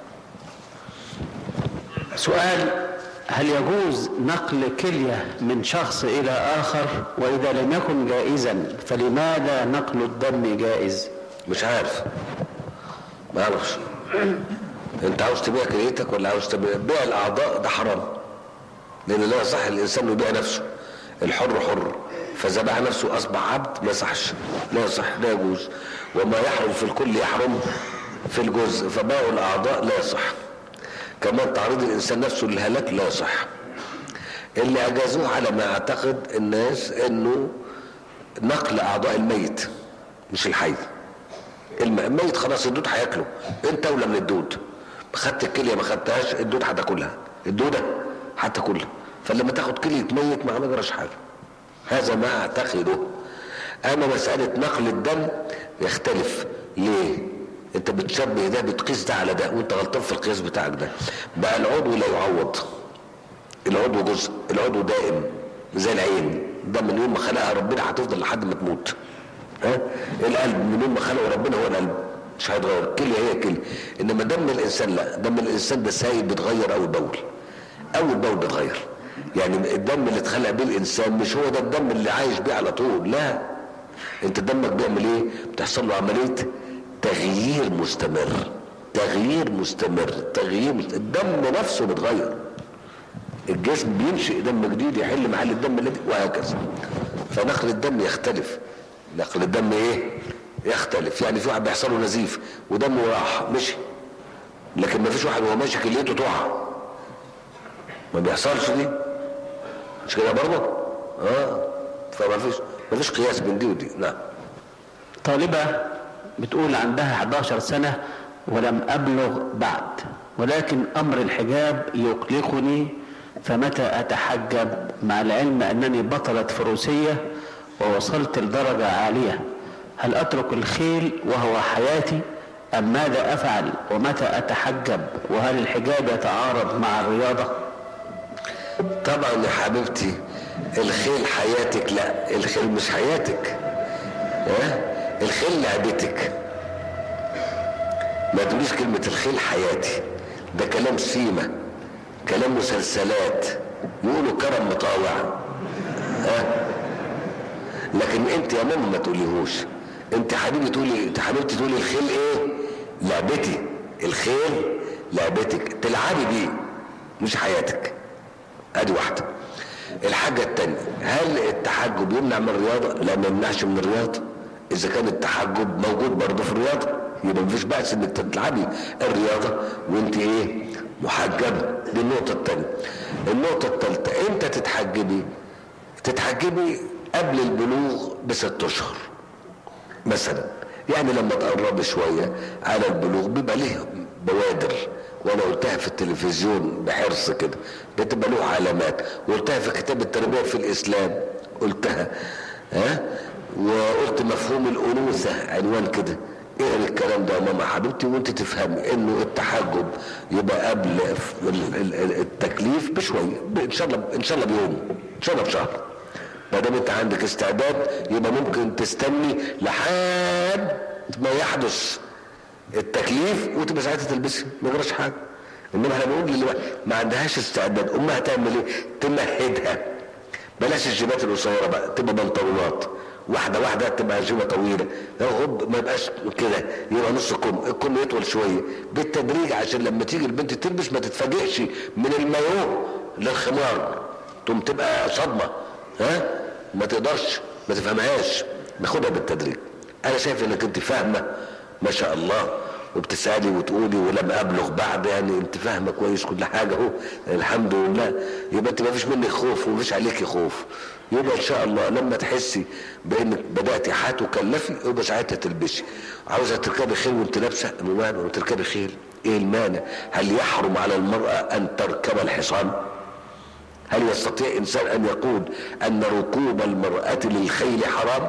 سؤال هل يجوز نقل كلية من شخص إلى آخر وإذا لم يكن جائزا فلماذا نقل الدم جائز مش عارف ما اعرفش انت عاوز تبيع كليتك ولا عاوز تبيع بيع الاعضاء ده حرام لان لا يصح الانسان انه يبيع نفسه الحر حر فاذا باع نفسه اصبح عبد ما يصحش لا يصح لا يجوز وما يحرم في الكل يحرم في الجزء فباع الاعضاء لا يصح كمان تعريض الانسان نفسه للهلاك لا يصح اللي اجازوه على ما اعتقد الناس انه نقل اعضاء الميت مش الحي الم- الميت خلاص الدود هياكله انت اولى من الدود خدت الكليه ما خدتهاش الدود هتاكلها الدوده هتاكلها فلما تاخد كليه ميت ما جراش حاجه هذا ما اعتقده اما مساله نقل الدم يختلف ليه انت بتشبه ده بتقيس ده على ده وانت غلطان في القياس بتاعك ده بقى العضو لا يعوض العضو جزء العضو دائم زي العين ده من يوم ما خلقها ربنا هتفضل لحد ما تموت ها القلب من يوم ما خلقه ربنا هو القلب مش هيتغير الكليه هي الكليه انما دم الانسان لا دم الانسان ده سايب بيتغير اول باول اول باول بيتغير يعني الدم اللي اتخلق بيه الانسان مش هو ده الدم اللي عايش بيه على طول لا انت دمك بيعمل ايه بتحصل له عمليه تغيير مستمر تغيير مستمر تغيير مستمر. الدم نفسه بيتغير الجسم بينشئ دم جديد يحل محل الدم الذي وهكذا فنقل الدم يختلف نقل الدم ايه يختلف يعني في واحد بيحصل له نزيف ودمه راح مشي لكن ما فيش واحد وهو ماشي كليته تقع ما بيحصلش دي مش كده برضه اه فما فيش ما فيش قياس بين دي ودي نعم طالبة بتقول عندها 11 سنة ولم أبلغ بعد ولكن أمر الحجاب يقلقني فمتى أتحجب مع العلم أنني بطلة فروسية ووصلت لدرجة عالية هل أترك الخيل وهو حياتي أم ماذا أفعل ومتى أتحجب وهل الحجاب يتعارض مع الرياضة طبعا يا حبيبتي الخيل حياتك لا الخيل مش حياتك ها الخيل لعبتك ما تقوليش كلمة الخيل حياتي ده كلام سيمة كلام مسلسلات يقولوا كرم مطاوع ها لكن انت يا ماما ما تقوليهوش انت حبيبي تقولي انت حبيبتي تقولي الخيل ايه لعبتي الخيل لعبتك تلعبي بيه مش حياتك ادي واحده الحاجه الثانيه هل التحجب يمنع من الرياضه لا ما يمنعش من الرياضه اذا كان التحجب موجود برضه في الرياضه يبقى مفيش بأس انك تلعبي الرياضه وانت ايه محجبه دي النقطه الثانيه النقطه الثالثه امتى تتحجبي تتحجبي قبل البلوغ بست اشهر مثلا يعني لما تقرب شوية على البلوغ بيبقى ليه بوادر وانا قلتها في التلفزيون بحرص كده بتبقى له علامات وقلتها في كتاب التربية في الاسلام قلتها ها وقلت مفهوم الانوثة عنوان كده اقرا الكلام ده يا ماما حبيبتي وانت تفهمي انه التحجب يبقى قبل التكليف بشويه ان شاء الله ان شاء الله بيوم ان شاء الله بشهر ما دام انت عندك استعداد يبقى ممكن تستني لحد ما يحدث التكليف وتبقى ساعتها تلبسي ما يجراش حاجه انما احنا بنقول اللي ما عندهاش استعداد امها تعمل ايه؟ تمهدها بلاش الجيبات القصيره بقى تبقى بنطلونات واحده واحده تبقى جيبه طويله هوب ما يبقاش كده يبقى نص كم الكم يطول شويه بالتدريج عشان لما تيجي البنت تلبس ما تتفاجئش من المايوه للخمار تقوم تبقى صدمه ها ما تقدرش ما تفهمهاش ناخدها بالتدريج انا شايف انك انت فاهمه ما شاء الله وبتسالي وتقولي ولم ابلغ بعد يعني انت فاهمه كويس كل حاجه اهو الحمد لله يبقى انت ما فيش منك خوف وما فيش عليكي خوف يبقى ان شاء الله لما تحسي بانك بداتي هتكلفي يبقى ساعتها تلبسي عاوزه تركبي خيل وانت لابسه المانع وانت تركبي خيل ايه المانع هل يحرم على المراه ان تركب الحصان هل يستطيع انسان ان يقول ان ركوب المراه للخيل حرام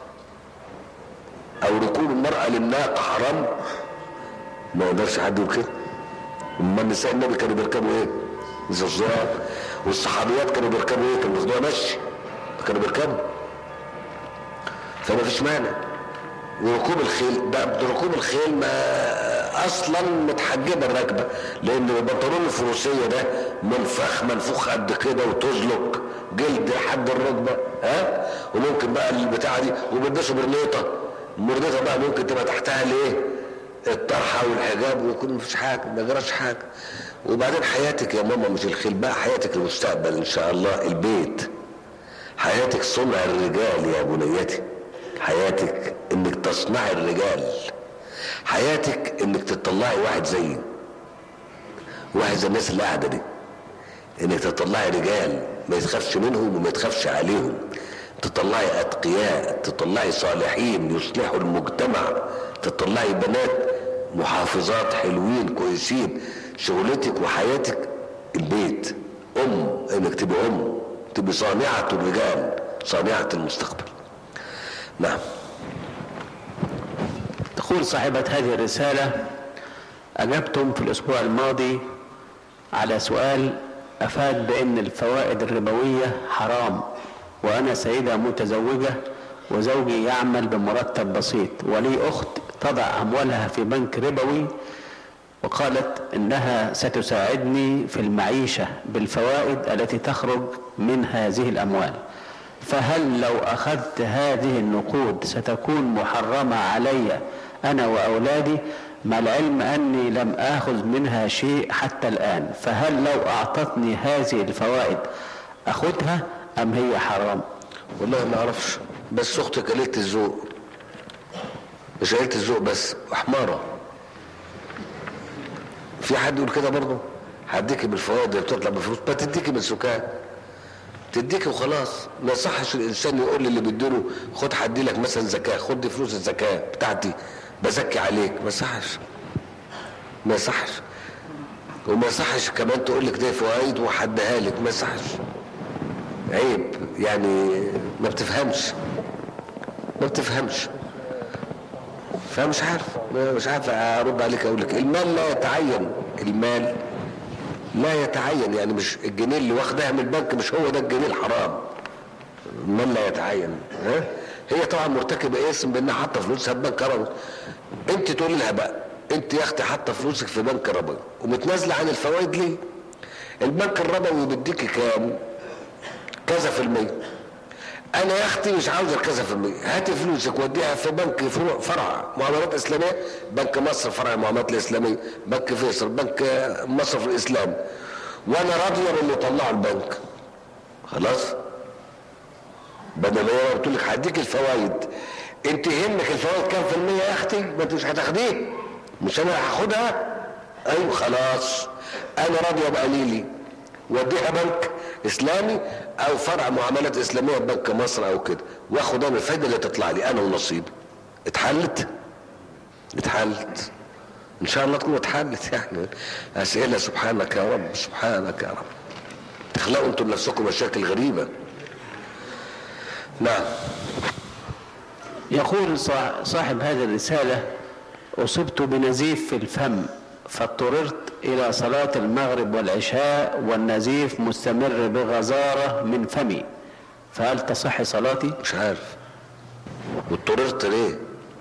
او ركوب المراه للناقه حرام ما يقدرش حد يقول كده اما النساء النبي كانوا بيركبوا ايه زرزار والصحابيات كانوا بيركبوا ايه كانوا بياخدوها مشي كانوا بيركبوا فما فيش مانع وركوب الخيل ده ركوب الخيل ما اصلا متحجبه الركبه لان البنطلون الفروسيه ده منفخ منفوخ قد كده وتزلق جلد لحد الركبه ها وممكن بقى البتاعه دي وبيلبسوا برنيطه المرنيطه بقى ممكن تبقى تحتها الايه الطرحه والحجاب ويكون مفيش حاجه ما جراش حاجه وبعدين حياتك يا ماما مش الخيل بقى حياتك المستقبل ان شاء الله البيت حياتك صنع الرجال يا بنيتي حياتك انك تصنعي الرجال حياتك انك تطلعي واحد زيي واحد زي الناس اللي قاعده دي انك تطلعي رجال ما يتخافش منهم وما يتخافش عليهم تطلعي اتقياء تطلعي صالحين يصلحوا المجتمع تطلعي بنات محافظات حلوين كويسين شغلتك وحياتك البيت ام انك تبقى ام تبقى صانعة الرجال صانعة المستقبل نعم تقول صاحبة هذه الرسالة أجبتم في الأسبوع الماضي على سؤال أفاد بأن الفوائد الربوية حرام وأنا سيدة متزوجة وزوجي يعمل بمرتب بسيط ولي أخت تضع أموالها في بنك ربوي وقالت إنها ستساعدني في المعيشة بالفوائد التي تخرج من هذه الأموال فهل لو أخذت هذه النقود ستكون محرمة علي أنا وأولادي مع العلم أني لم آخذ منها شيء حتى الآن فهل لو أعطتني هذه الفوائد أخذها أم هي حرام والله ما اعرفش بس اختك قليلة الذوق مش قليلة الذوق بس وحمارة في حد يقول كده برضه هديكي بالفوائد اللي بتطلع بفلوس ما تديكي بالسكان تديكي وخلاص ما يصحش الانسان يقول للي بيديله خد هدي لك مثلا زكاه خد دي فلوس الزكاه بتاعتي بزكي عليك ما يصحش ما يصحش وما يصحش كمان تقول لك دي فوائد وحدها لك ما يصحش عيب يعني ما بتفهمش ما بتفهمش فمش عارف مش عارف ارد عليك اقول لك المال لا يتعين المال لا يتعين يعني مش الجنيه اللي واخدها من البنك مش هو ده الجنيه الحرام المال لا يتعين ها هي طبعا مرتكبه اسم بانها حاطه فلوسها في بنك ربوي انت تقول لها بقى انت يا اختي حاطه فلوسك في بنك ربوي ومتنازله عن الفوائد ليه؟ البنك الربوي بيديكي كام؟ كذا في المية انا يا اختي مش عاوز كذا في المية هاتي فلوسك وديها في بنك فروع فرع معاملات اسلامية بنك مصر فرع المعاملات الاسلامية بنك فيصل بنك مصر في الاسلام وانا راضية باللي طلعوا البنك خلاص بدل ما انا قلت لك هديك الفوائد انت يهمك الفوائد كام في المية يا اختي ما انت مش هتاخديه مش انا هاخدها ايوه خلاص انا راضية بقليلي وديها بنك اسلامي او فرع معاملات اسلاميه بنك مصر او كده واخد انا الفايده اللي تطلع لي انا ونصيبي اتحلت اتحلت ان شاء الله تكون اتحلت يعني اسئله سبحانك يا رب سبحانك يا رب تخلقوا انتم لنفسكم مشاكل غريبه نعم يقول صاحب هذه الرسالة أصبت بنزيف في الفم فاضطررت إلى صلاة المغرب والعشاء والنزيف مستمر بغزارة من فمي فهل تصح صلاتي؟ مش عارف واضطررت ليه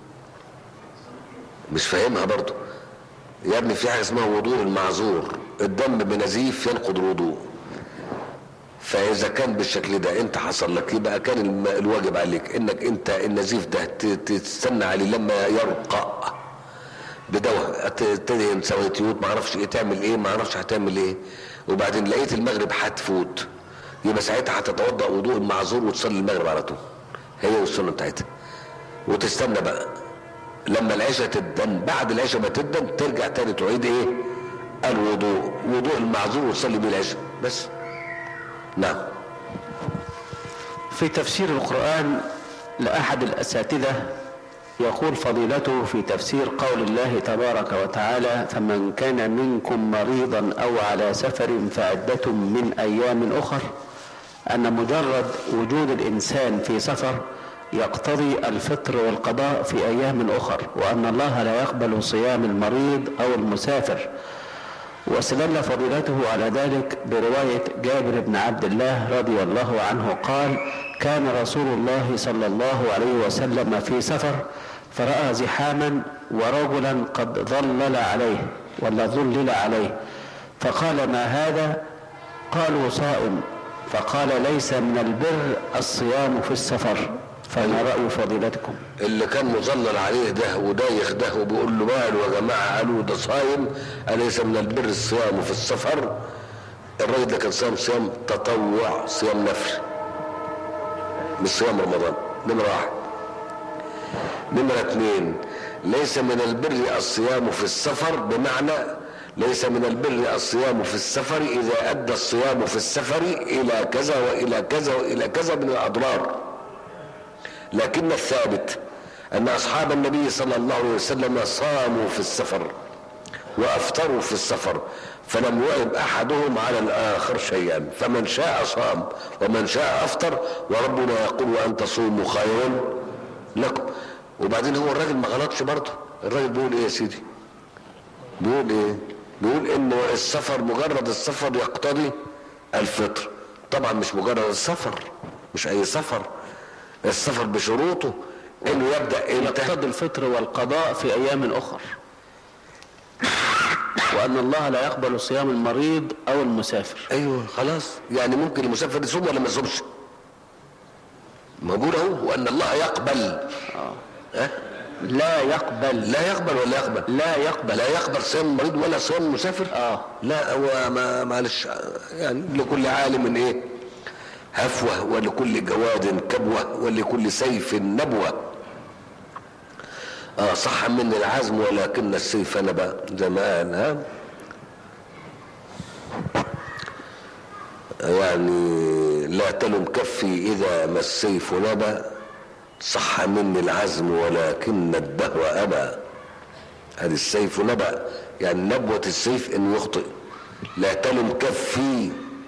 مش فاهمها برضو يا ابني في حاجه اسمها وضوء المعذور الدم بنزيف ينقض الوضوء فاذا كان بالشكل ده انت حصل لك يبقى كان الم- الواجب عليك انك انت النزيف ده ت- تستنى عليه لما يرقى بدواء ت- تدهن سويتيوت ما اعرفش ايه تعمل ايه ما اعرفش هتعمل ايه وبعدين لقيت المغرب هتفوت يبقى ساعتها هتتوضا وضوء المعذور وتصلي المغرب على طول هي والسنه بتاعتها وتستنى بقى لما العشاء تدن بعد العشاء ما تدن ترجع تاني تعيد ايه الوضوء وضوء المعذور وتصلي بيه العشاء بس نعم في تفسير القرآن لأحد الأساتذة يقول فضيلته في تفسير قول الله تبارك وتعالى فمن كان منكم مريضا أو على سفر فعدة من أيام أخر أن مجرد وجود الإنسان في سفر يقتضي الفطر والقضاء في أيام أخر وأن الله لا يقبل صيام المريض أو المسافر واستدل فضيلته على ذلك برواية جابر بن عبد الله رضي الله عنه قال كان رسول الله صلى الله عليه وسلم في سفر فرأى زحاما ورجلا قد ظلل عليه ولا ظلل عليه فقال ما هذا قالوا صائم فقال ليس من البر الصيام في السفر فما رأي فضيلتكم اللي كان مظلل عليه ده ودايخ ده وبيقول له ماله يا جماعه قالوا ده صايم أليس من البر الصيام في السفر الراجل ده كان صيام صيام تطوع صيام نفل مش صيام رمضان نمرة واحد نمرة اثنين ليس من البر الصيام في السفر بمعنى ليس من البر الصيام في السفر إذا أدى الصيام في السفر إلى كذا وإلى كذا وإلى كذا من الأضرار لكن الثابت أن أصحاب النبي صلى الله عليه وسلم صاموا في السفر وأفطروا في السفر فلم يعب أحدهم على الآخر شيئا فمن شاء صام ومن شاء أفطر وربنا يقول وأن تصوموا خير لكم وبعدين هو الراجل ما غلطش برضه الراجل بيقول ايه يا سيدي بيقول ايه بيقول انه السفر مجرد السفر يقتضي الفطر طبعا مش مجرد السفر مش اي سفر السفر بشروطه انه يبدا امتى يقتضي الفطر والقضاء في أيام أخر وأن الله لا يقبل صيام المريض أو المسافر ايوه خلاص يعني ممكن المسافر يصوم ولا ما يصومش موجود اهو وان الله يقبل ها لا يقبل لا يقبل ولا يقبل لا يقبل لا يقبل صيام المريض ولا صيام المسافر آه. لا هو ما معلش يعني لكل عالم ايه هفوة ولكل جواد كبوة ولكل سيف نبوة اه صح مني العزم ولكن السيف نبى زي ما قال ها يعني لا تلم كفي إذا ما السيف نبى صح مني العزم ولكن الدهر أبى هذه السيف نبى يعني نبوة السيف إنه يخطئ لا تلم كفي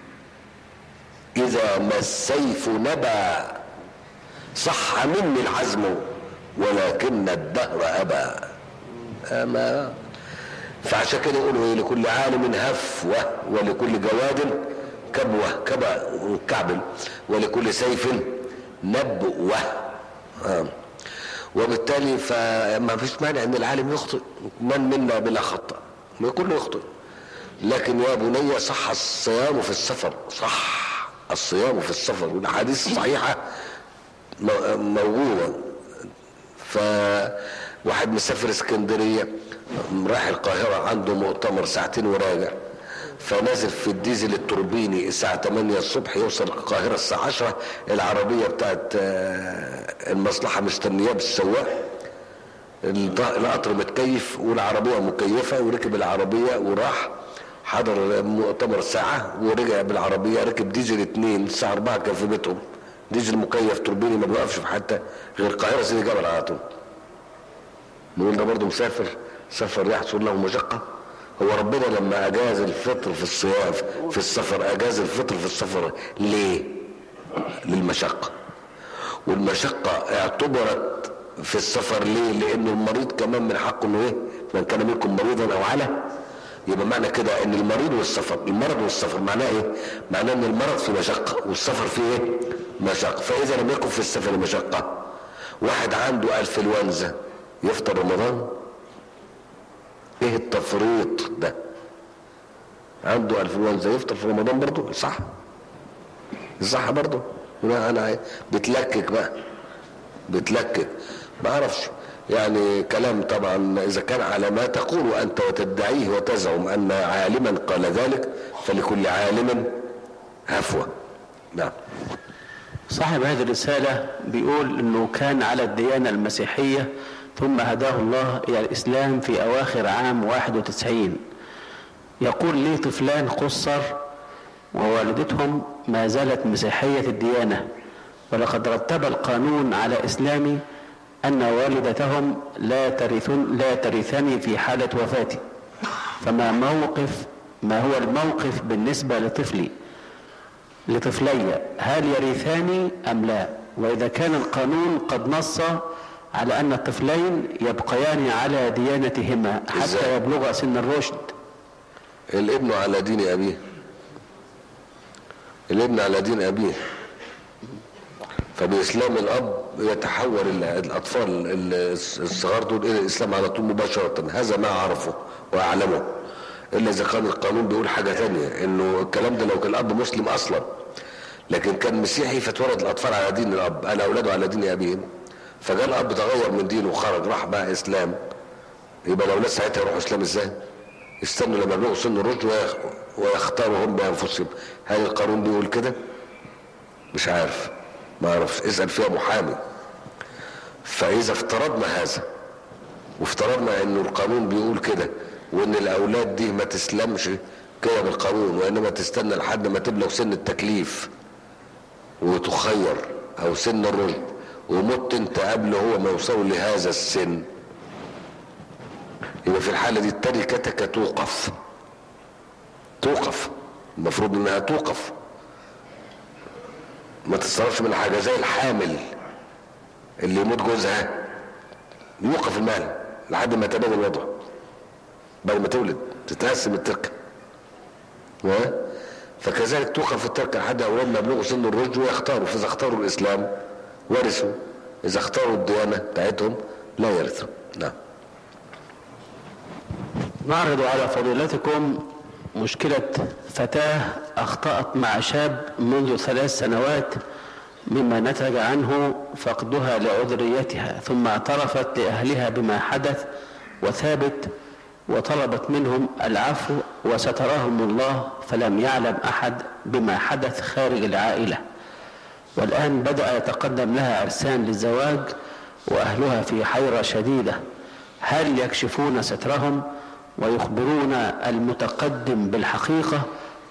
إذا ما السيف نبى صح مني العزم ولكن الدهر أبى أما فعشان كده يقولوا إيه لكل عالم هفوة ولكل جواد كبوة كبا كعبل ولكل سيف نبوة آه. وبالتالي فما فيش مانع ان العالم يخطئ من منا بلا خطأ ما كله يخطئ لكن يا بني صح الصيام في السفر صح الصيام في السفر والاحاديث الصحيحه موجوده فواحد مسافر اسكندريه راح القاهره عنده مؤتمر ساعتين وراجع فنازل في الديزل التوربيني الساعة 8 الصبح يوصل القاهرة الساعة 10 العربية بتاعت المصلحة مستنياه بالسواق القطر متكيف والعربية مكيفة وركب العربية وراح حضر مؤتمر ساعة ورجع بالعربية ركب ديزل اتنين الساعة 4 كان في بيتهم ديزل مكيف توربيني ما بيوقفش في حتى غير القاهرة سيدي جبل على طول نقول ده برضه مسافر سفر يحصل له مشقة هو ربنا لما اجاز الفطر في الصيام في السفر اجاز الفطر في السفر ليه للمشقة والمشقة اعتبرت في السفر ليه لان المريض كمان من حقه انه ايه من كان منكم مريضا او على يبقى معنى كده ان المريض والسفر المرض والسفر معناه ايه معناه ان المرض في مشقة والسفر فيه ايه مشقة فاذا لم يكن في السفر مشقة واحد عنده انفلونزا يفطر رمضان ايه التفريط ده عنده انفلونزا يفطر في رمضان برضه صح صح برضه انا بتلكك بقى بتلكك ما اعرفش يعني كلام طبعا اذا كان على ما تقول انت وتدعيه وتزعم ان عالما قال ذلك فلكل عالم هفوه نعم صاحب هذه الرسالة بيقول انه كان على الديانة المسيحية ثم هداه الله إلى الإسلام في أواخر عام 91 يقول لي طفلان قصر ووالدتهم ما زالت مسيحية الديانة ولقد رتب القانون على إسلامي أن والدتهم لا ترثن لا ترثني في حالة وفاتي فما موقف ما هو الموقف بالنسبة لطفلي لطفلي هل يرثاني أم لا وإذا كان القانون قد نص على أن الطفلين يبقيان على ديانتهما حتى إزاي؟ يبلغا سن الرشد الابن على دين أبيه الابن على دين أبيه فبإسلام الأب يتحول ال- الأطفال ال- الصغار دول إلى الإسلام على طول مباشرة هذا ما أعرفه وأعلمه إلا إذا كان القانون بيقول حاجة تانية إنه الكلام ده لو كان الأب مسلم أصلا لكن كان مسيحي فتولد الأطفال على دين الأب أنا أولاده على دين أبيهم فجاء الأب تغير من دينه وخرج راح بقى إسلام يبقى الأولاد ساعتها يروحوا إسلام إزاي؟ يستنوا لما يبلغوا سن الرشد ويخ- ويختاروا هم بأنفسهم هل القانون بيقول كده؟ مش عارف ما اعرفش اسال فيها محامي فاذا افترضنا هذا وافترضنا انه القانون بيقول كده وان الاولاد دي ما تسلمش كده بالقانون وانما تستنى لحد ما تبلغ سن التكليف وتخير او سن الرشد ومت انت قبل هو ما يوصل لهذا السن يبقى في الحاله دي تركتك توقف توقف المفروض انها توقف ما تتصرفش من حاجه زي الحامل اللي يموت جوزها يوقف المال لحد ما يتبادل الوضع بعد ما تولد تتقسم التركه ها؟ فكذلك توقف التركه لحد اولاد ما يبلغوا سن الرشد ويختاروا فاذا اختاروا الاسلام ورثوا اذا اختاروا الديانه بتاعتهم لا يرثوا نعم نعرض على فضيلتكم مشكلة فتاة أخطأت مع شاب منذ ثلاث سنوات مما نتج عنه فقدها لعذريتها ثم اعترفت لأهلها بما حدث وثابت وطلبت منهم العفو وسترهم الله فلم يعلم أحد بما حدث خارج العائلة والآن بدأ يتقدم لها عرسان للزواج وأهلها في حيرة شديدة هل يكشفون سترهم ويخبرون المتقدم بالحقيقة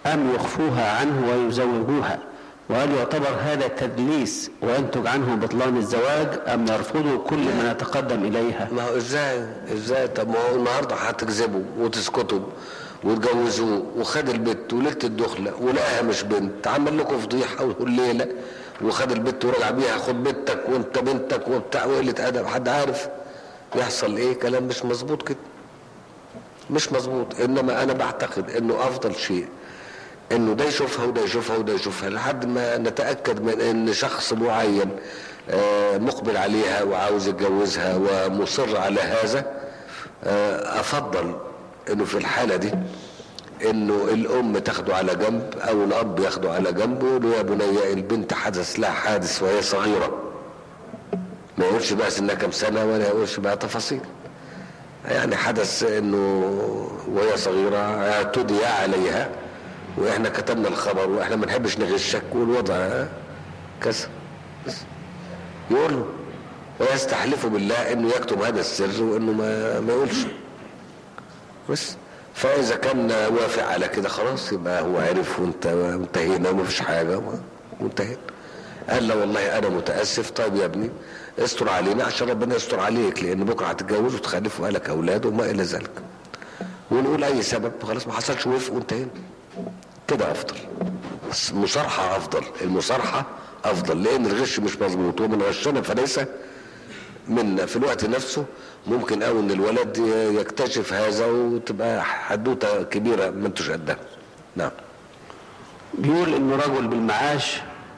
أم يخفوها عنه ويزوجوها وهل يعتبر هذا تدليس وينتج عنه بطلان الزواج أم يرفضه كل من يتقدم إليها ما هو ازاي ازاي طب ما هو النهارده هتكذبوا وتسكتوا وتجوزوه وخد البت وليله الدخله ولقاها مش بنت عمل لكم فضيحه والليله وخد البت ورجع بيها خد بنتك وانت بنتك وبتاع وقله ادب حد عارف يحصل ايه كلام مش مظبوط كده مش مظبوط انما انا بعتقد انه افضل شيء انه ده يشوفها وده يشوفها وده يشوفها لحد ما نتاكد من ان شخص معين آه، مقبل عليها وعاوز يتجوزها ومصر على هذا آه، افضل انه في الحاله دي انه الام تاخده على جنب او الاب ياخده على جنب ويقول له يا بني البنت حدث لها حادث وهي صغيره ما يقولش بقى سنها كام سنه ولا يقولش بقى تفاصيل يعني حدث انه وهي صغيره اعتدي عليها واحنا كتبنا الخبر واحنا ما نحبش نغشك والوضع كذا بس. يقول له ويستحلف بالله انه يكتب هذا السر وانه ما, ما يقولش بس فاذا كان وافق على كده خلاص يبقى هو عرف وانت انتهينا ومفيش حاجه وانتهينا قال لا والله انا متاسف طيب يا ابني استر علينا عشان ربنا يستر عليك لان بكره هتتجوز وتخلف وقالك اولاد وما الى ذلك ونقول اي سبب خلاص ما حصلش وفق وانتهينا كده افضل بس المصارحه افضل المصارحه افضل لان الغش مش مظبوط ومن غشنا فليس منا في الوقت نفسه ممكن قوي ان الولد يكتشف هذا وتبقى حدوته كبيره ما انتوش قدها نعم بيقول انه رجل بالمعاش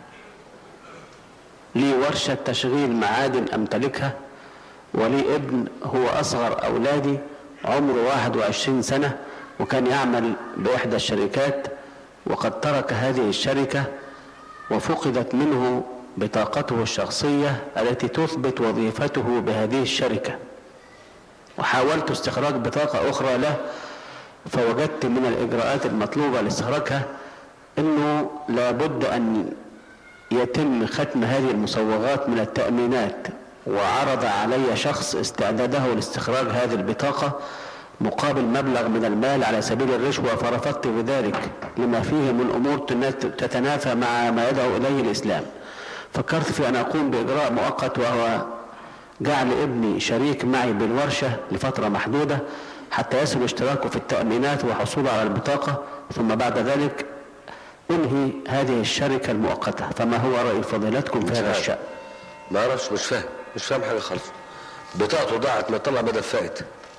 لي ورشة تشغيل معادن امتلكها ولي ابن هو اصغر اولادي عمره 21 سنة وكان يعمل باحدى الشركات وقد ترك هذه الشركة وفقدت منه بطاقته الشخصية التي تثبت وظيفته بهذه الشركة وحاولت استخراج بطاقة أخرى له فوجدت من الإجراءات المطلوبة لاستخراجها أنه لابد أن يتم ختم هذه المصوغات من التأمينات وعرض علي شخص استعداده لاستخراج هذه البطاقة مقابل مبلغ من المال على سبيل الرشوة فرفضت بذلك لما فيه من أمور تتنافى مع ما يدعو إليه الإسلام فكرت في أن أقوم بإجراء مؤقت وهو جعل ابني شريك معي بالورشة لفترة محدودة حتى يصل اشتراكه في التأمينات وحصوله على البطاقة ثم بعد ذلك انهي هذه الشركة المؤقتة فما هو رأي فضيلتكم في هذا الشأن ما اعرفش مش فاهم مش فاهم حاجة خالص بطاقته ضاعت ما طلع بدل فائت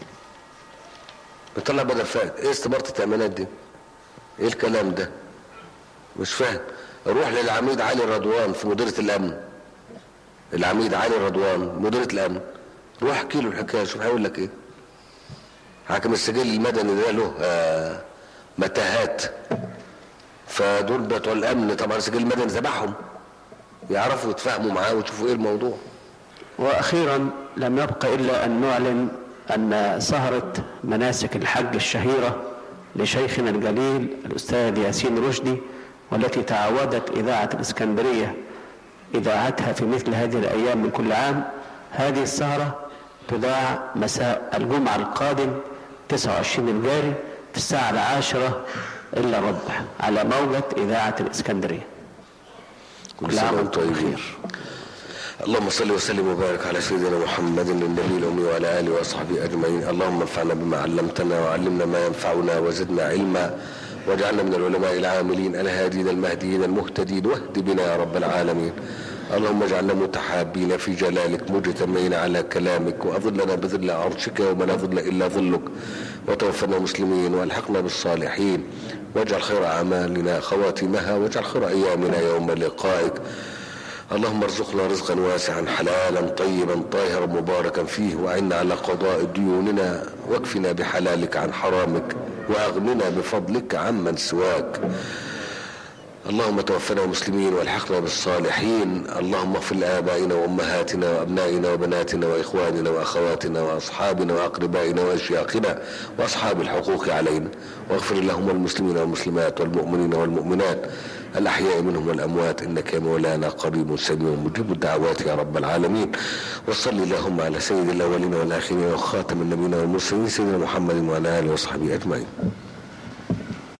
بيطلع بدل فائت ايه استمارة التأمينات دي ايه الكلام ده مش فاهم روح للعميد علي رضوان في مديرية الامن العميد علي رضوان مديرية الامن روح احكي له الحكاية شوف هيقول لك ايه حاكم السجل المدني ده له آه متاهات فدول بتوع الامن طبعا السجل المدني تبعهم يعرفوا يتفاهموا معاه ويشوفوا ايه الموضوع واخيرا لم يبق الا ان نعلن أن سهرة مناسك الحج الشهيرة لشيخنا الجليل الأستاذ ياسين رشدي والتي تعودت إذاعة الإسكندرية إذاعتها في مثل هذه الأيام من كل عام هذه السهرة تذاع مساء الجمعة القادم 29 الجاري في الساعة العاشرة إلا ربع على موجة إذاعة الإسكندرية كل عام وانتم طيبين اللهم صل وسلم وبارك على سيدنا محمد النبي الأمي وعلى آله وأصحابه أجمعين اللهم انفعنا بما علمتنا وعلمنا ما ينفعنا وزدنا علما واجعلنا من العلماء العاملين الهادين المهديين المهتدين واهد بنا يا رب العالمين اللهم اجعلنا متحابين في جلالك مجتمعين على كلامك واظلنا بظل عرشك يوم لا ظل الا ظلك وتوفنا مسلمين والحقنا بالصالحين واجعل خير اعمالنا خواتمها واجعل خير ايامنا يوم لقائك اللهم ارزقنا رزقا واسعا حلالا طيبا طاهرا مباركا فيه واعنا على قضاء ديوننا واكفنا بحلالك عن حرامك واغننا بفضلك عمن سواك اللهم توفنا مسلمين والحقنا بالصالحين اللهم اغفر لآبائنا وأمهاتنا وأبنائنا وبناتنا وإخواننا وأخواتنا وأصحابنا وأقربائنا وأشياخنا وأصحاب الحقوق علينا واغفر اللهم المسلمين والمسلمات والمؤمنين والمؤمنات الأحياء منهم والأموات إنك يا مولانا قريب سميع مجيب الدعوات يا رب العالمين وصل اللهم على سيد الأولين والآخرين وخاتم النبيين والمرسلين سيدنا محمد وعلى آله وصحبه أجمعين